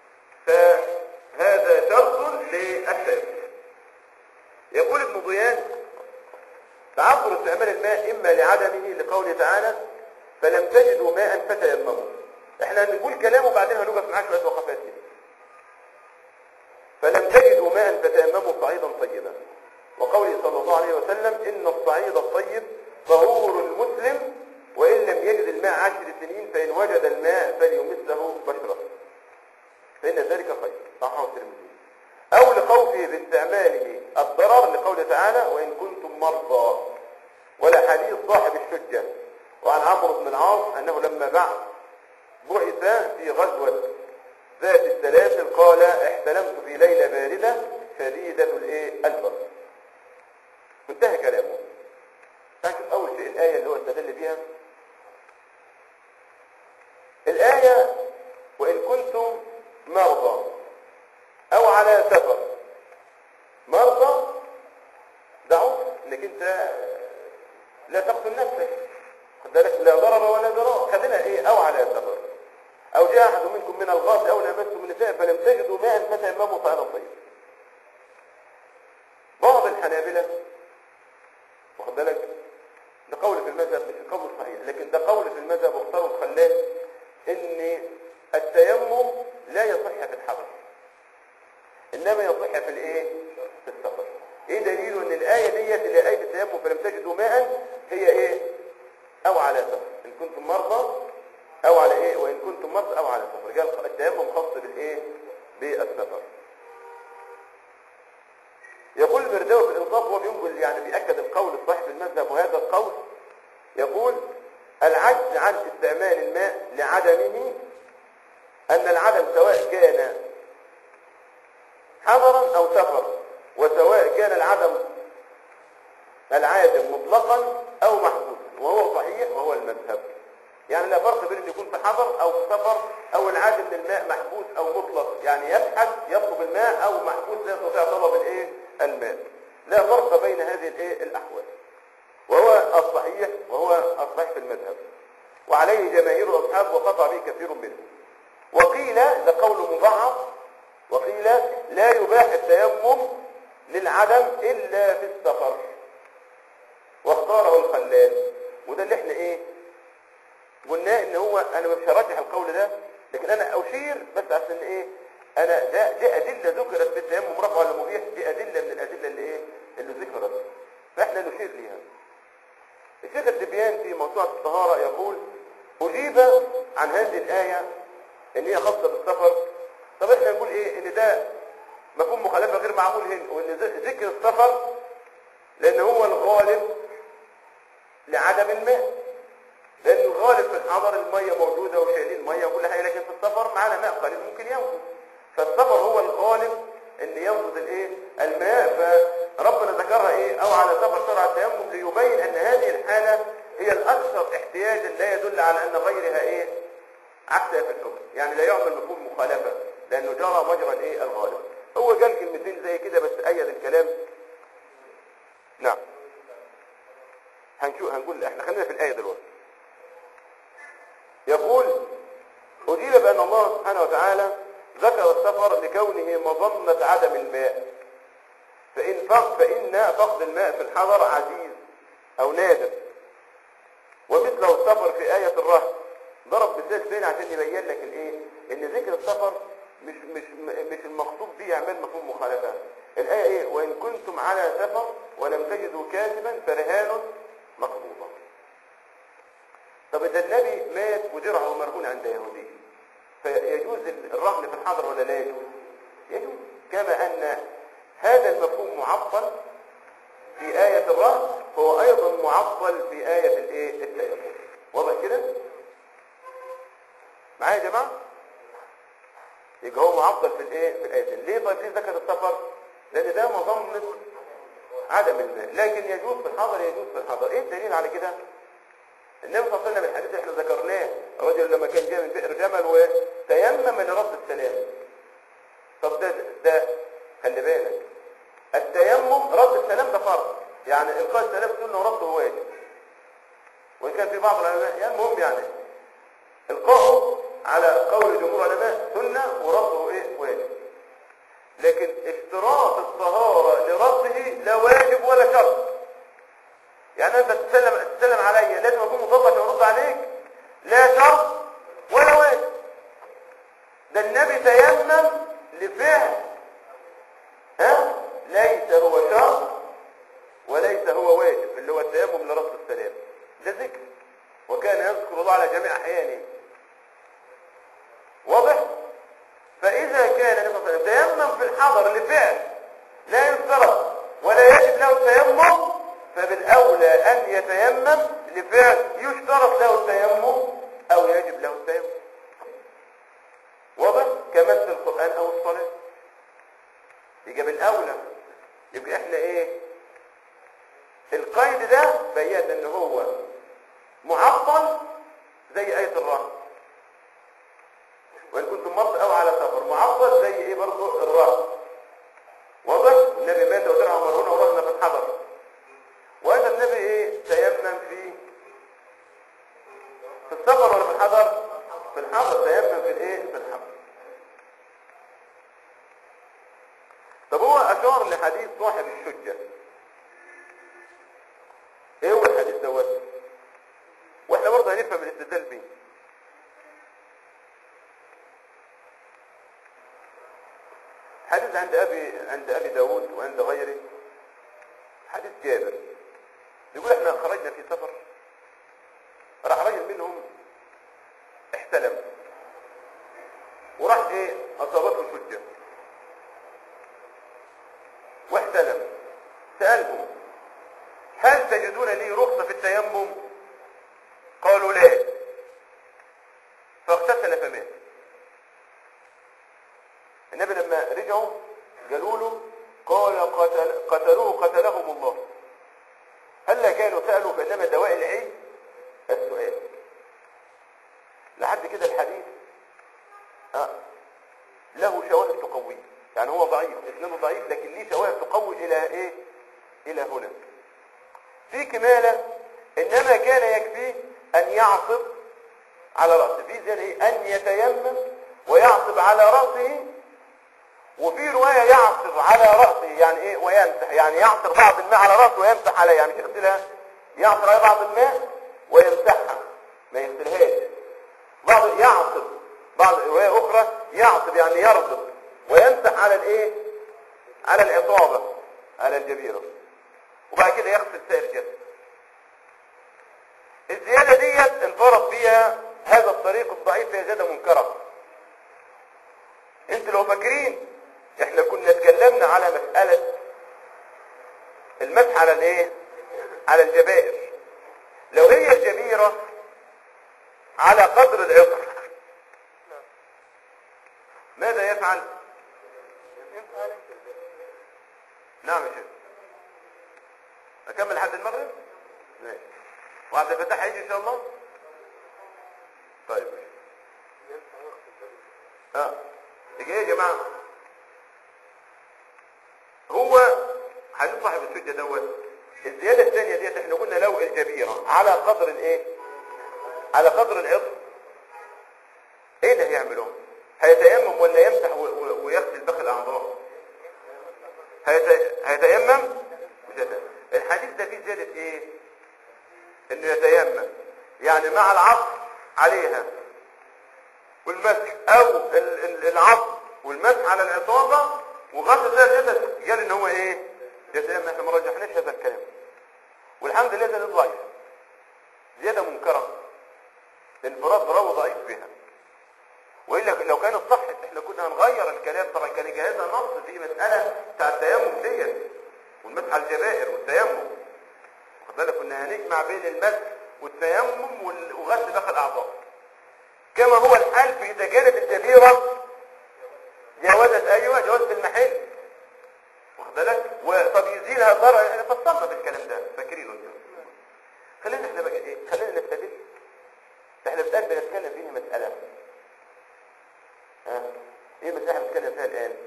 فهذا شرط للتيمم يقول ابن ضيان تعذر استعمال الماء اما لعدمه لقوله تعالى فلم تجدوا ماء فتيمموا احنا هنقول كلامه وبعدين هنوقف معاه شويه وقفات كده فلم تجدوا ماء فتيمموا صعيدا طيبا وقوله صلى الله عليه وسلم ان الصعيد الطيب طهور المسلم وان لم يجد الماء عشر سنين فان وجد الماء فليمسه بشرة فان ذلك خير صححه الترمذي او لخوفه باستعماله الضرر لقوله تعالى وان كنتم مرضى ولا حديث صاحب الشجة وعن عمرو بن العاص انه لما بعث بعث في غزوة ذات السلاسل قال احتلمت في ليلة باردة شديدة الايه البرد انتهى كلامه فنشوف اول شيء الآية اللي هو استدل بيها الآية وإن كنتم مرضى أو على سفر مرضى دعوك انك انت لا تقتل نفسك خد بالك لا ضرر ولا ضرار خلينا ايه او على سفر او جاء احد منكم من الغاص او لمستم النساء فلم تجدوا ماء فتيمموا صعيدا طيب بعض الحنابلة واخد بالك ده قول في المذهب مش القول صحيح لكن ده قول في المذهب واختاروا الخلال ان التيمم لا يصح في الحضر انما يصح في الايه في السفر ايه دليله ان الايه ديت اللي هي ايه التيمم فلم تجدوا ماء هي ايه او على سفر ان كنتم مرضى او على ايه وان كنتم مرضى او على سفر قال التيمم خاص بالايه بالسفر يقول المرداوي في الانصاف هو بينقل يعني بيأكد القول الصحيح في المذهب وهذا القول يقول العجز عن استعمال الماء لعدمه أن العدم سواء كان حضرا أو سفر وسواء كان العدم العادم مطلقا أو محدودا وهو صحيح وهو المذهب يعني لا فرق بين أن يكون في حضر أو في سفر أو العادم للماء محبوس أو مطلق يعني يبحث يطلب الماء أو محبوس لا يستطيع طلب الإيه الماء لا فرق بين هذه الإيه الأحوال وهو الصحيح وهو الصحيح في المذهب وعليه جماهير الأصحاب وقطع به كثير منهم وقيل ده قول مضاعف وقيل لا يباح التيمم للعدم إلا في السفر واختاره الخلال وده اللي احنا ايه قلنا ان هو انا مش هرجح القول ده لكن انا اشير بس عشان ايه انا ده دي ادله ذكرت في التيمم رفع ولا مبيح دي ادله من الادله اللي ايه اللي ذكرت فاحنا نشير ليها الشيخ الدبيان في موسوعه الطهاره يقول اجيب عن هذه الايه ان هي خاصه بالسفر طب احنا نقول ايه ان ده مفهوم مخالفة غير معمول هنا وان ذ- ذكر السفر لان هو الغالب لعدم الماء لان الغالب في الحضر المية موجودة وشايلين مية وكل حاجة لكن في السفر معانا ماء قليل ممكن ينفذ فالسفر هو الغالب ان ينفذ الايه الماء فربنا ذكرها ايه او على سفر شرع التيمم ليبين ان هذه الحالة هي الاكثر احتياجا لا يدل على ان غيرها ايه عكسها في الحكم يعني لا يعمل مفهوم مخالفة لانه جرى مجرى الايه الغالب هو قال كلمتين زي كده بس ايد الكلام نعم هنشوف هنقول احنا خلينا في الايه دلوقتي يقول أجيب بأن الله سبحانه وتعالى ذكر السفر لكونه مظنة عدم الماء فإن فقد فإن فقد الماء في الحضر عزيز أو نادر ومثله السفر في آية الرهب ضرب مثال فين عشان يبين لك الايه ان ذكر السفر مش مش مش المقصود به يعمل مفهوم مخالفه الايه ايه وان كنتم على سفر ولم تجدوا كاتبا فرهان مقبوضه طب اذا النبي مات ودرعه مرهون عند يهودي فيجوز الرهن في الحضر ولا لا يجوز يجوز كما ان هذا المفهوم معطل في آية الرهن هو أيضا معطل في آية الإيه التيمم واضح كده معايا يا جماعة يبقى هو معطل في الإيه في الآية ليه طيب ليه ذكر السفر لأن ده مظنة عدم الماء لكن يجوز في الحضر يجوز في الحضر ايه الدليل على كده النبي صلى الله عليه وسلم الحديث اللي احنا ذكرناه الرجل لما كان جاي من بئر جمل وتيمم لرد السلام طب ده ده خلي بالك التيمم رد السلام ده فرض يعني القاء السلام سنه ورده واجب وان كان في بعض العلماء يعني المهم يعني القاؤه على قول جمهور العلماء سنه ورده ايه واجب لكن اشتراط الطهاره لرده لا واجب ولا شرط يعني انت تسلم تسلم عليا لازم اكون مطلق عشان ارد عليك لا شرط ولا واجب ده النبي تيمم لفعل ها ليس هو شرط وليس هو واجب اللي هو التيمم لرد السلام ده ذكر وكان يذكر الله على جميع احيانه واضح فاذا كان النبي صلى الله عليه وسلم تيمم في الحضر لفعل لا يفترض ولا يجب له التيمم فبالاولى ان يتيمم لفعل يشترط له التيمم او يجب له التيمم واضح كمثل القران او الصلاه يبقى بالاولى يبقى احنا ايه القيد ده بين ان هو معطل زي آية الرهن وإن كنتم مرضى أو على سفر معطل زي إيه برضه الرهن واضح النبي مات ودرع مرهون ورهن في الحضر وهذا النبي إيه تيمم في في السفر ولا في الحضر في الحضر تيمم في الإيه في الحضر طب هو أشار لحديث صاحب الشجة ايه هو الحديث دوت واحنا برضه هنفهم الاستدلال بيه حديث عند ابي عند ابي داود وعند غيره حديث جابر يقول احنا خرجنا في سفر راح رجل منهم احتلم وراح ايه اصابته شجه واحتلم سالهم هل تجدون لي رخصة في التيمم قالوا لا فاغتسل فمات النبي لما رجعوا قالوا له قال قتل قتلوه قتلهم الله هل كانوا سألوا فإنما دواء العلم السؤال لحد كده الحديث آه. له شواهد تقويه يعني هو ضعيف اسناده ضعيف لكن ليه شواهد تقوي الى ايه الى هنا في كمالة انما كان يكفيه ان يعصب على رأسه في زي ايه ان يتيمم ويعصب على رأسه وفي رواية يعصب على رأسه يعني ايه ويمسح يعني يعصر بعض الماء على رأسه ويمسح عليها يعني مش يغسلها يعصر على بعض الماء ويمسحها ما يغسلهاش بعض يعصب بعض رواية اخرى يعصب يعني يربط ويمسح على الايه على العصابة على الجبيرة وبعد كده يغسل سائر الجسد الزيادة ديت انفرد بيها هذا الطريق الضعيف هي زيادة منكرة انت لو فاكرين احنا كنا اتكلمنا على مسألة المسح على الايه على الجبائر لو هي الجبيرة على قدر العطر ماذا يفعل نعم يا شيخ اكمل لحد المغرب ماشي وعبد الفتاح هيجي ان شاء الله طيب ماشي اه يجي ايه يا جماعه هو حديث صاحب السجه دوت الزياده الثانيه ديت احنا قلنا لو الجبيره على قدر الايه على قدر العطر ايه اللي هيعملوه هيتيمم ولا يمسح و- و- ويغسل باقي الاعضاء هيت- هيتيمم مش هيتيمم الحديث ده فيه زياده ايه انه يتيمم يعني مع العصر عليها والمسح او ال- ال- العصر والمسح على العصابه وغسل ده الجسد قال ان هو ايه يتيمم احنا ما رجحناش هذا الكلام والحمد لله ده ضعيف زياده منكره انفراد راوي ضعيف بها والا لو كان الصح احنا كنا هنغير الكلام طبعا كان يجي هذا نص في مساله بتاع التيمم ديت والمسح على الجبائر والتيمم واخد بالك كنا هنجمع بين المسح والتيمم وال- وغسل باقي الاعضاء كما هو الحال في اذا كانت الجبيره جاوزت ايوه جاوزت المحل واخد بالك وطب يزيلها ضرر احنا فصلنا بالكلام ده فاكرينه انتوا خلينا احنا بقى ايه خلينا نستدل احنا بنتكلم بنتكلم فيه مساله ها ايه المساله اللي بنتكلم فيها الان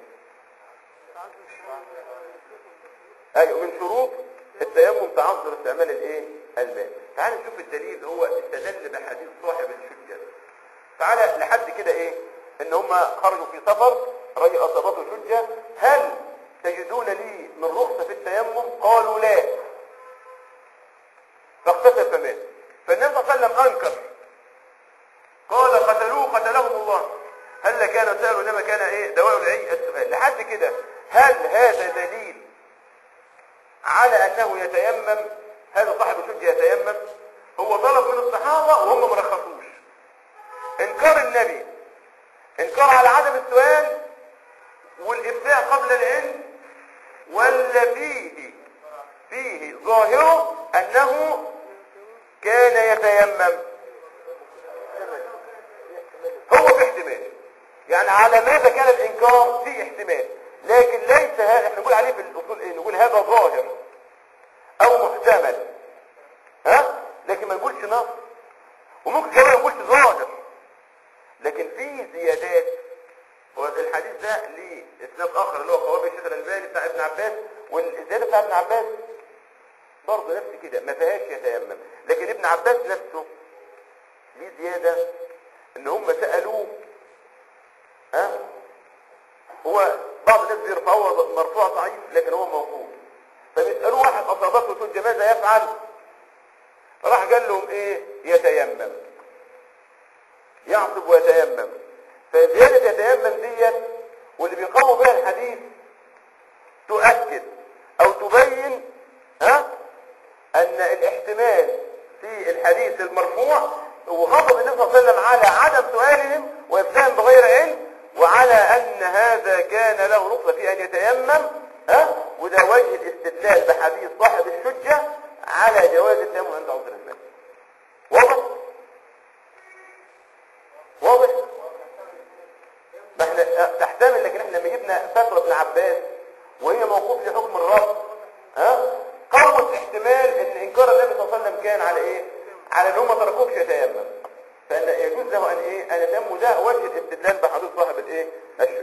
ايوه من شروط التيمم تعذر استعمال الايه الماء تعال نشوف الدليل هو استدل بحديث صاحب الحجه تعالى لحد كده ايه ان هم خرجوا في سفر رجل اصابته حجه هل تجدون لي من رخصه في التيمم قالوا لا فاغتسل فمات فالنبي صلى الله عليه وسلم انكر قال قتلوه قتلهم الله هل كان سألوا انما كان ايه دواء العي السؤال لحد كده هل هذا دليل على انه يتيمم هذا صاحب الحجه يتيمم هو طلب من الصحابه وهم ما رخصوش انكار النبي انكار على عدم السؤال والابداع قبل العلم ولا فيه فيه ظاهره انه كان يتيمم هو في احتمال يعني على ماذا كان الانكار في احتمال لكن ليس هذا احنا نقول عليه في الاصول ايه نقول هذا ظاهر او محتمل ها لكن ما نقولش نص وممكن كمان ما نقولش ظاهر لكن في زيادات والحديث ده ليه اسناد اخر اللي هو قوابل الشيخ الالباني بتاع ابن عباس والزياده بتاع ابن عباس برضه نفس كده ما فيهاش يتيمم لكن ابن عباس نفسه ليه زياده ان هم سالوه ها هو بعض الناس بيرفعوه مرفوع ضعيف لكن هو موقوف فبيسالوه واحد اصابته سجه ماذا يفعل راح قال لهم ايه يتيمم يعصب ويتيمم فزياده يتيمم ديت واللي بيقوموا بها الحديث تؤكد او تبين ها ان الاحتمال في الحديث المرفوع وغضب النبي صلى الله عليه وسلم على عدم سؤالهم وابتهم بغير علم وعلى ان هذا كان له رخصه في ان يتيمم ها وده وجه الاستدلال بحديث صاحب الحجه على جواز التيمم عند عذر المال واضح واضح ما احنا تحتمل لكن احنا لما جبنا فتوى ابن عباس وهي موقوف لحكم الرب ها قوت احتمال ان انكار النبي صلى الله عليه وسلم كان على ايه على ان هم ما تركوش يتيمم فان يجوز له ان ايه ان يتيمم ده وجه الاستدلال بحدوث صاحب الايه الشرك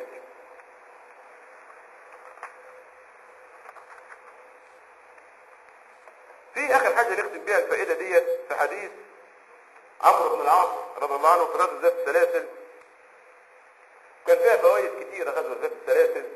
في اخر حاجه نختم بيها الفائده ديت في حديث عمرو بن العاص رضي الله عنه في غزوه ذات السلاسل كان فيها فوائد كتيره غزوه ذات السلاسل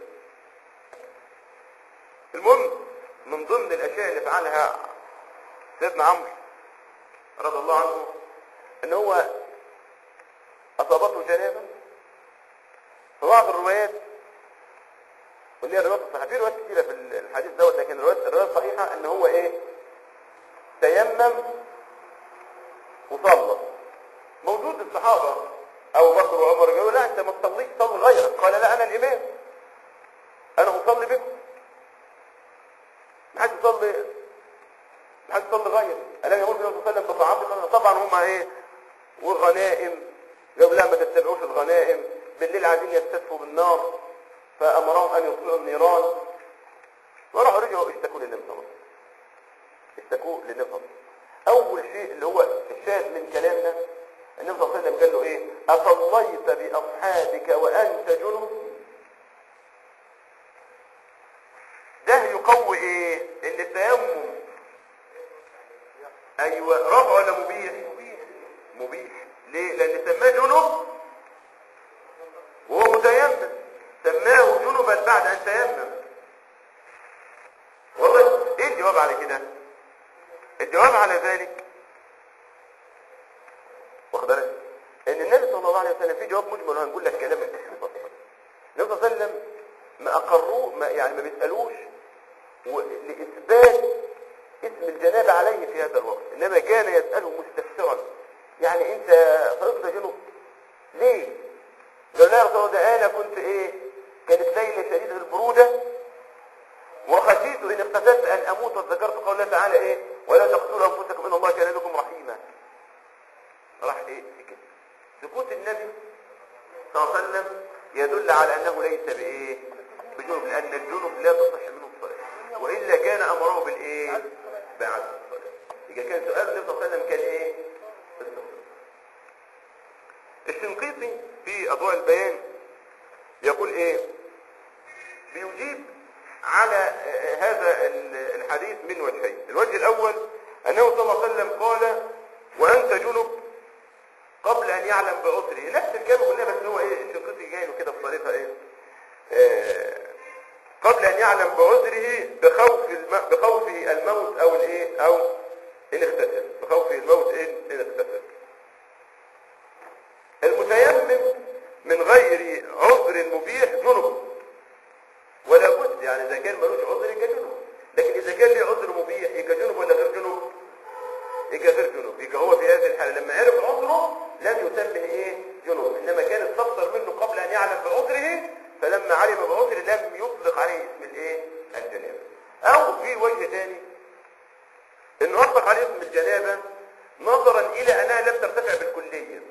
المهم من ضمن الاشياء اللي فعلها سيدنا عمرو رضي الله عنه ان هو اصابته جنابه في بعض الروايات واللي هي الروايات الصحيحه في روايات كتيره في الحديث دوت لكن الروايات الروايه الصحيحه ان هو ايه تيمم وصلى موجود الصحابه ابو بكر وعمر يقولوا لا انت ما تصليش صلي غيرك قال لا انا الامام يصلي بكم ما حدش يصلي ما حدش يصلي غير الا يقول النبي صلى الله عليه وسلم بطعامكم طبعا هم ايه والغنائم يقول لا ما تتبعوش الغنائم بالليل عايزين يستدفوا بالنار فامرهم ان يطفئوا النيران وراحوا رجعوا اشتكوا للنبي صلى الله عليه وسلم اشتكوا للنبي صلى الله عليه وسلم اول شيء اللي هو الشاهد من كلامنا النبي صلى الله عليه وسلم قال له ايه اصليت باصحابك وانت جنب ده يقوي ايه ان التيمم ايوه رفع ولا مبيح مبيح ليه لان سماه جنب وهو متيمم سماه جنبا بعد ان تيمم والله ايه الجواب على كده الجواب على ذلك واخد بالك ان النبي صلى الله عليه وسلم في جواب مجمل وهنقول لك كلام النبي صلى الله عليه وسلم ما اقروه ما يعني ما بيسالوش و- لاثبات اسم الجنابه عليه في هذا الوقت انما كان يساله مستفسرا يعني انت فرقت جنوب ليه قال لا يا رسول الله ده انا كنت ايه كانت ليله شديده البروده وخشيت ان اقتتلت ان اموت وذكرت قول الله تعالى ايه ولا تقتلوا انفسكم ان الله كان بكم رحيما راح ايه سكت سكوت النبي صلى الله عليه وسلم يدل على انه ليس بايه بجنب لان الجنب لا تصح منه الصلاه والا كان امره بالايه بعد الصلاه اذا كان سؤال النبي صلى الله عليه وسلم كان ايه الشنقيطي في اضواء البيان يقول ايه بيجيب على آه، هذا ال- الحديث من وجهين الوجه الاول انه صلى الله عليه وسلم قال وانت جنب قبل ان يعلم بعسره نفس الكلام قلنا بس هو ايه الشنقيطي جاي له كده بطريقه ايه آه، قبل ان يعلم بعذره بخوف الم... بخوفه الموت او الايه او ان اغتسل بخوفه الموت ان ان اغتسل المتيمم من غير عذر مبيح جنب ولا بد يعني اذا كان ملوش عذر يبقى جنب لكن اذا كان له عذر مبيح يبقى جنب ولا غير جنب يبقى غير جنب يبقى هو في هذه الحاله لما عرف عذره لم يسمه ايه جنب انما كان استفسر منه قبل ان يعلم بعذره فلما علم بعذره لم يطلق عليه اسم الايه الجنابه او في وجه ثاني انه اطلق عليه اسم الجنابه نظرا الى انها لم ترتفع بالكليه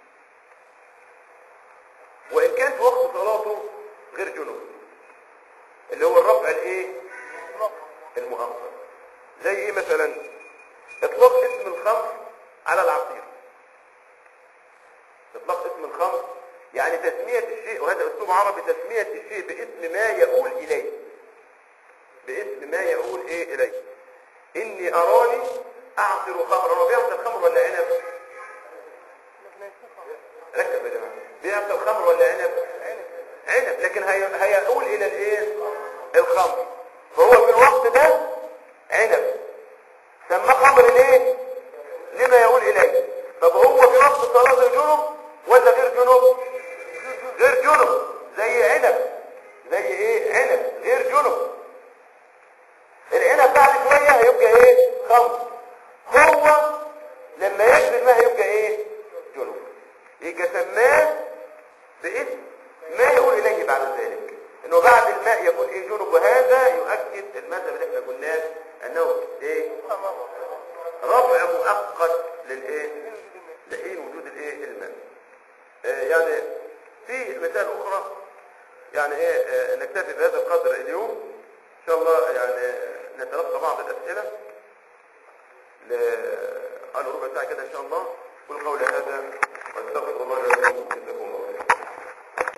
وان كان في وقت صلاته غير جنوب اللي هو الرفع الايه المؤخر زي ايه مثلا اطلاق اسم الخمر على العصير اطلاق اسم الخمر يعني تسمية الشيء وهذا اسلوب عربي تسمية الشيء باسم ما يقول اليه باسم ما يقول ايه اليه اني اراني اعصر خمرا هو بيعصر خمر ولا عنب ركز يا جماعه بيعصر خمر ولا عنب عنب لكن هي... هيقول الى الايه الخمر فهو في الوقت ده عنب سماه خمر ليه لما يقول اليه طب هو في وقت صلاه الجنوب ولا غير جنوب غير جنوب زي عنب زي ايه عنب غير جنوب العنب بعد شويه هيبقى ايه خمر هو لما يشرب الماء هيبقى ايه جنوب يبقى سماه باسم ما يقول اليه بعد ذلك انه بعد الماء يكون ايه جنوب وهذا يؤكد المذهب اللي احنا قلناه انه ايه رفع مؤقت للايه لحين وجود الايه الماء آه يعني في مثال اخرى يعني ايه آه نكتفي بهذا القدر اليوم ان شاء الله يعني نتلقى بعض الاسئله ل- على ربع ساعه كده ان شاء الله قل قولي هذا واستغفر الله لكم جزاكم الله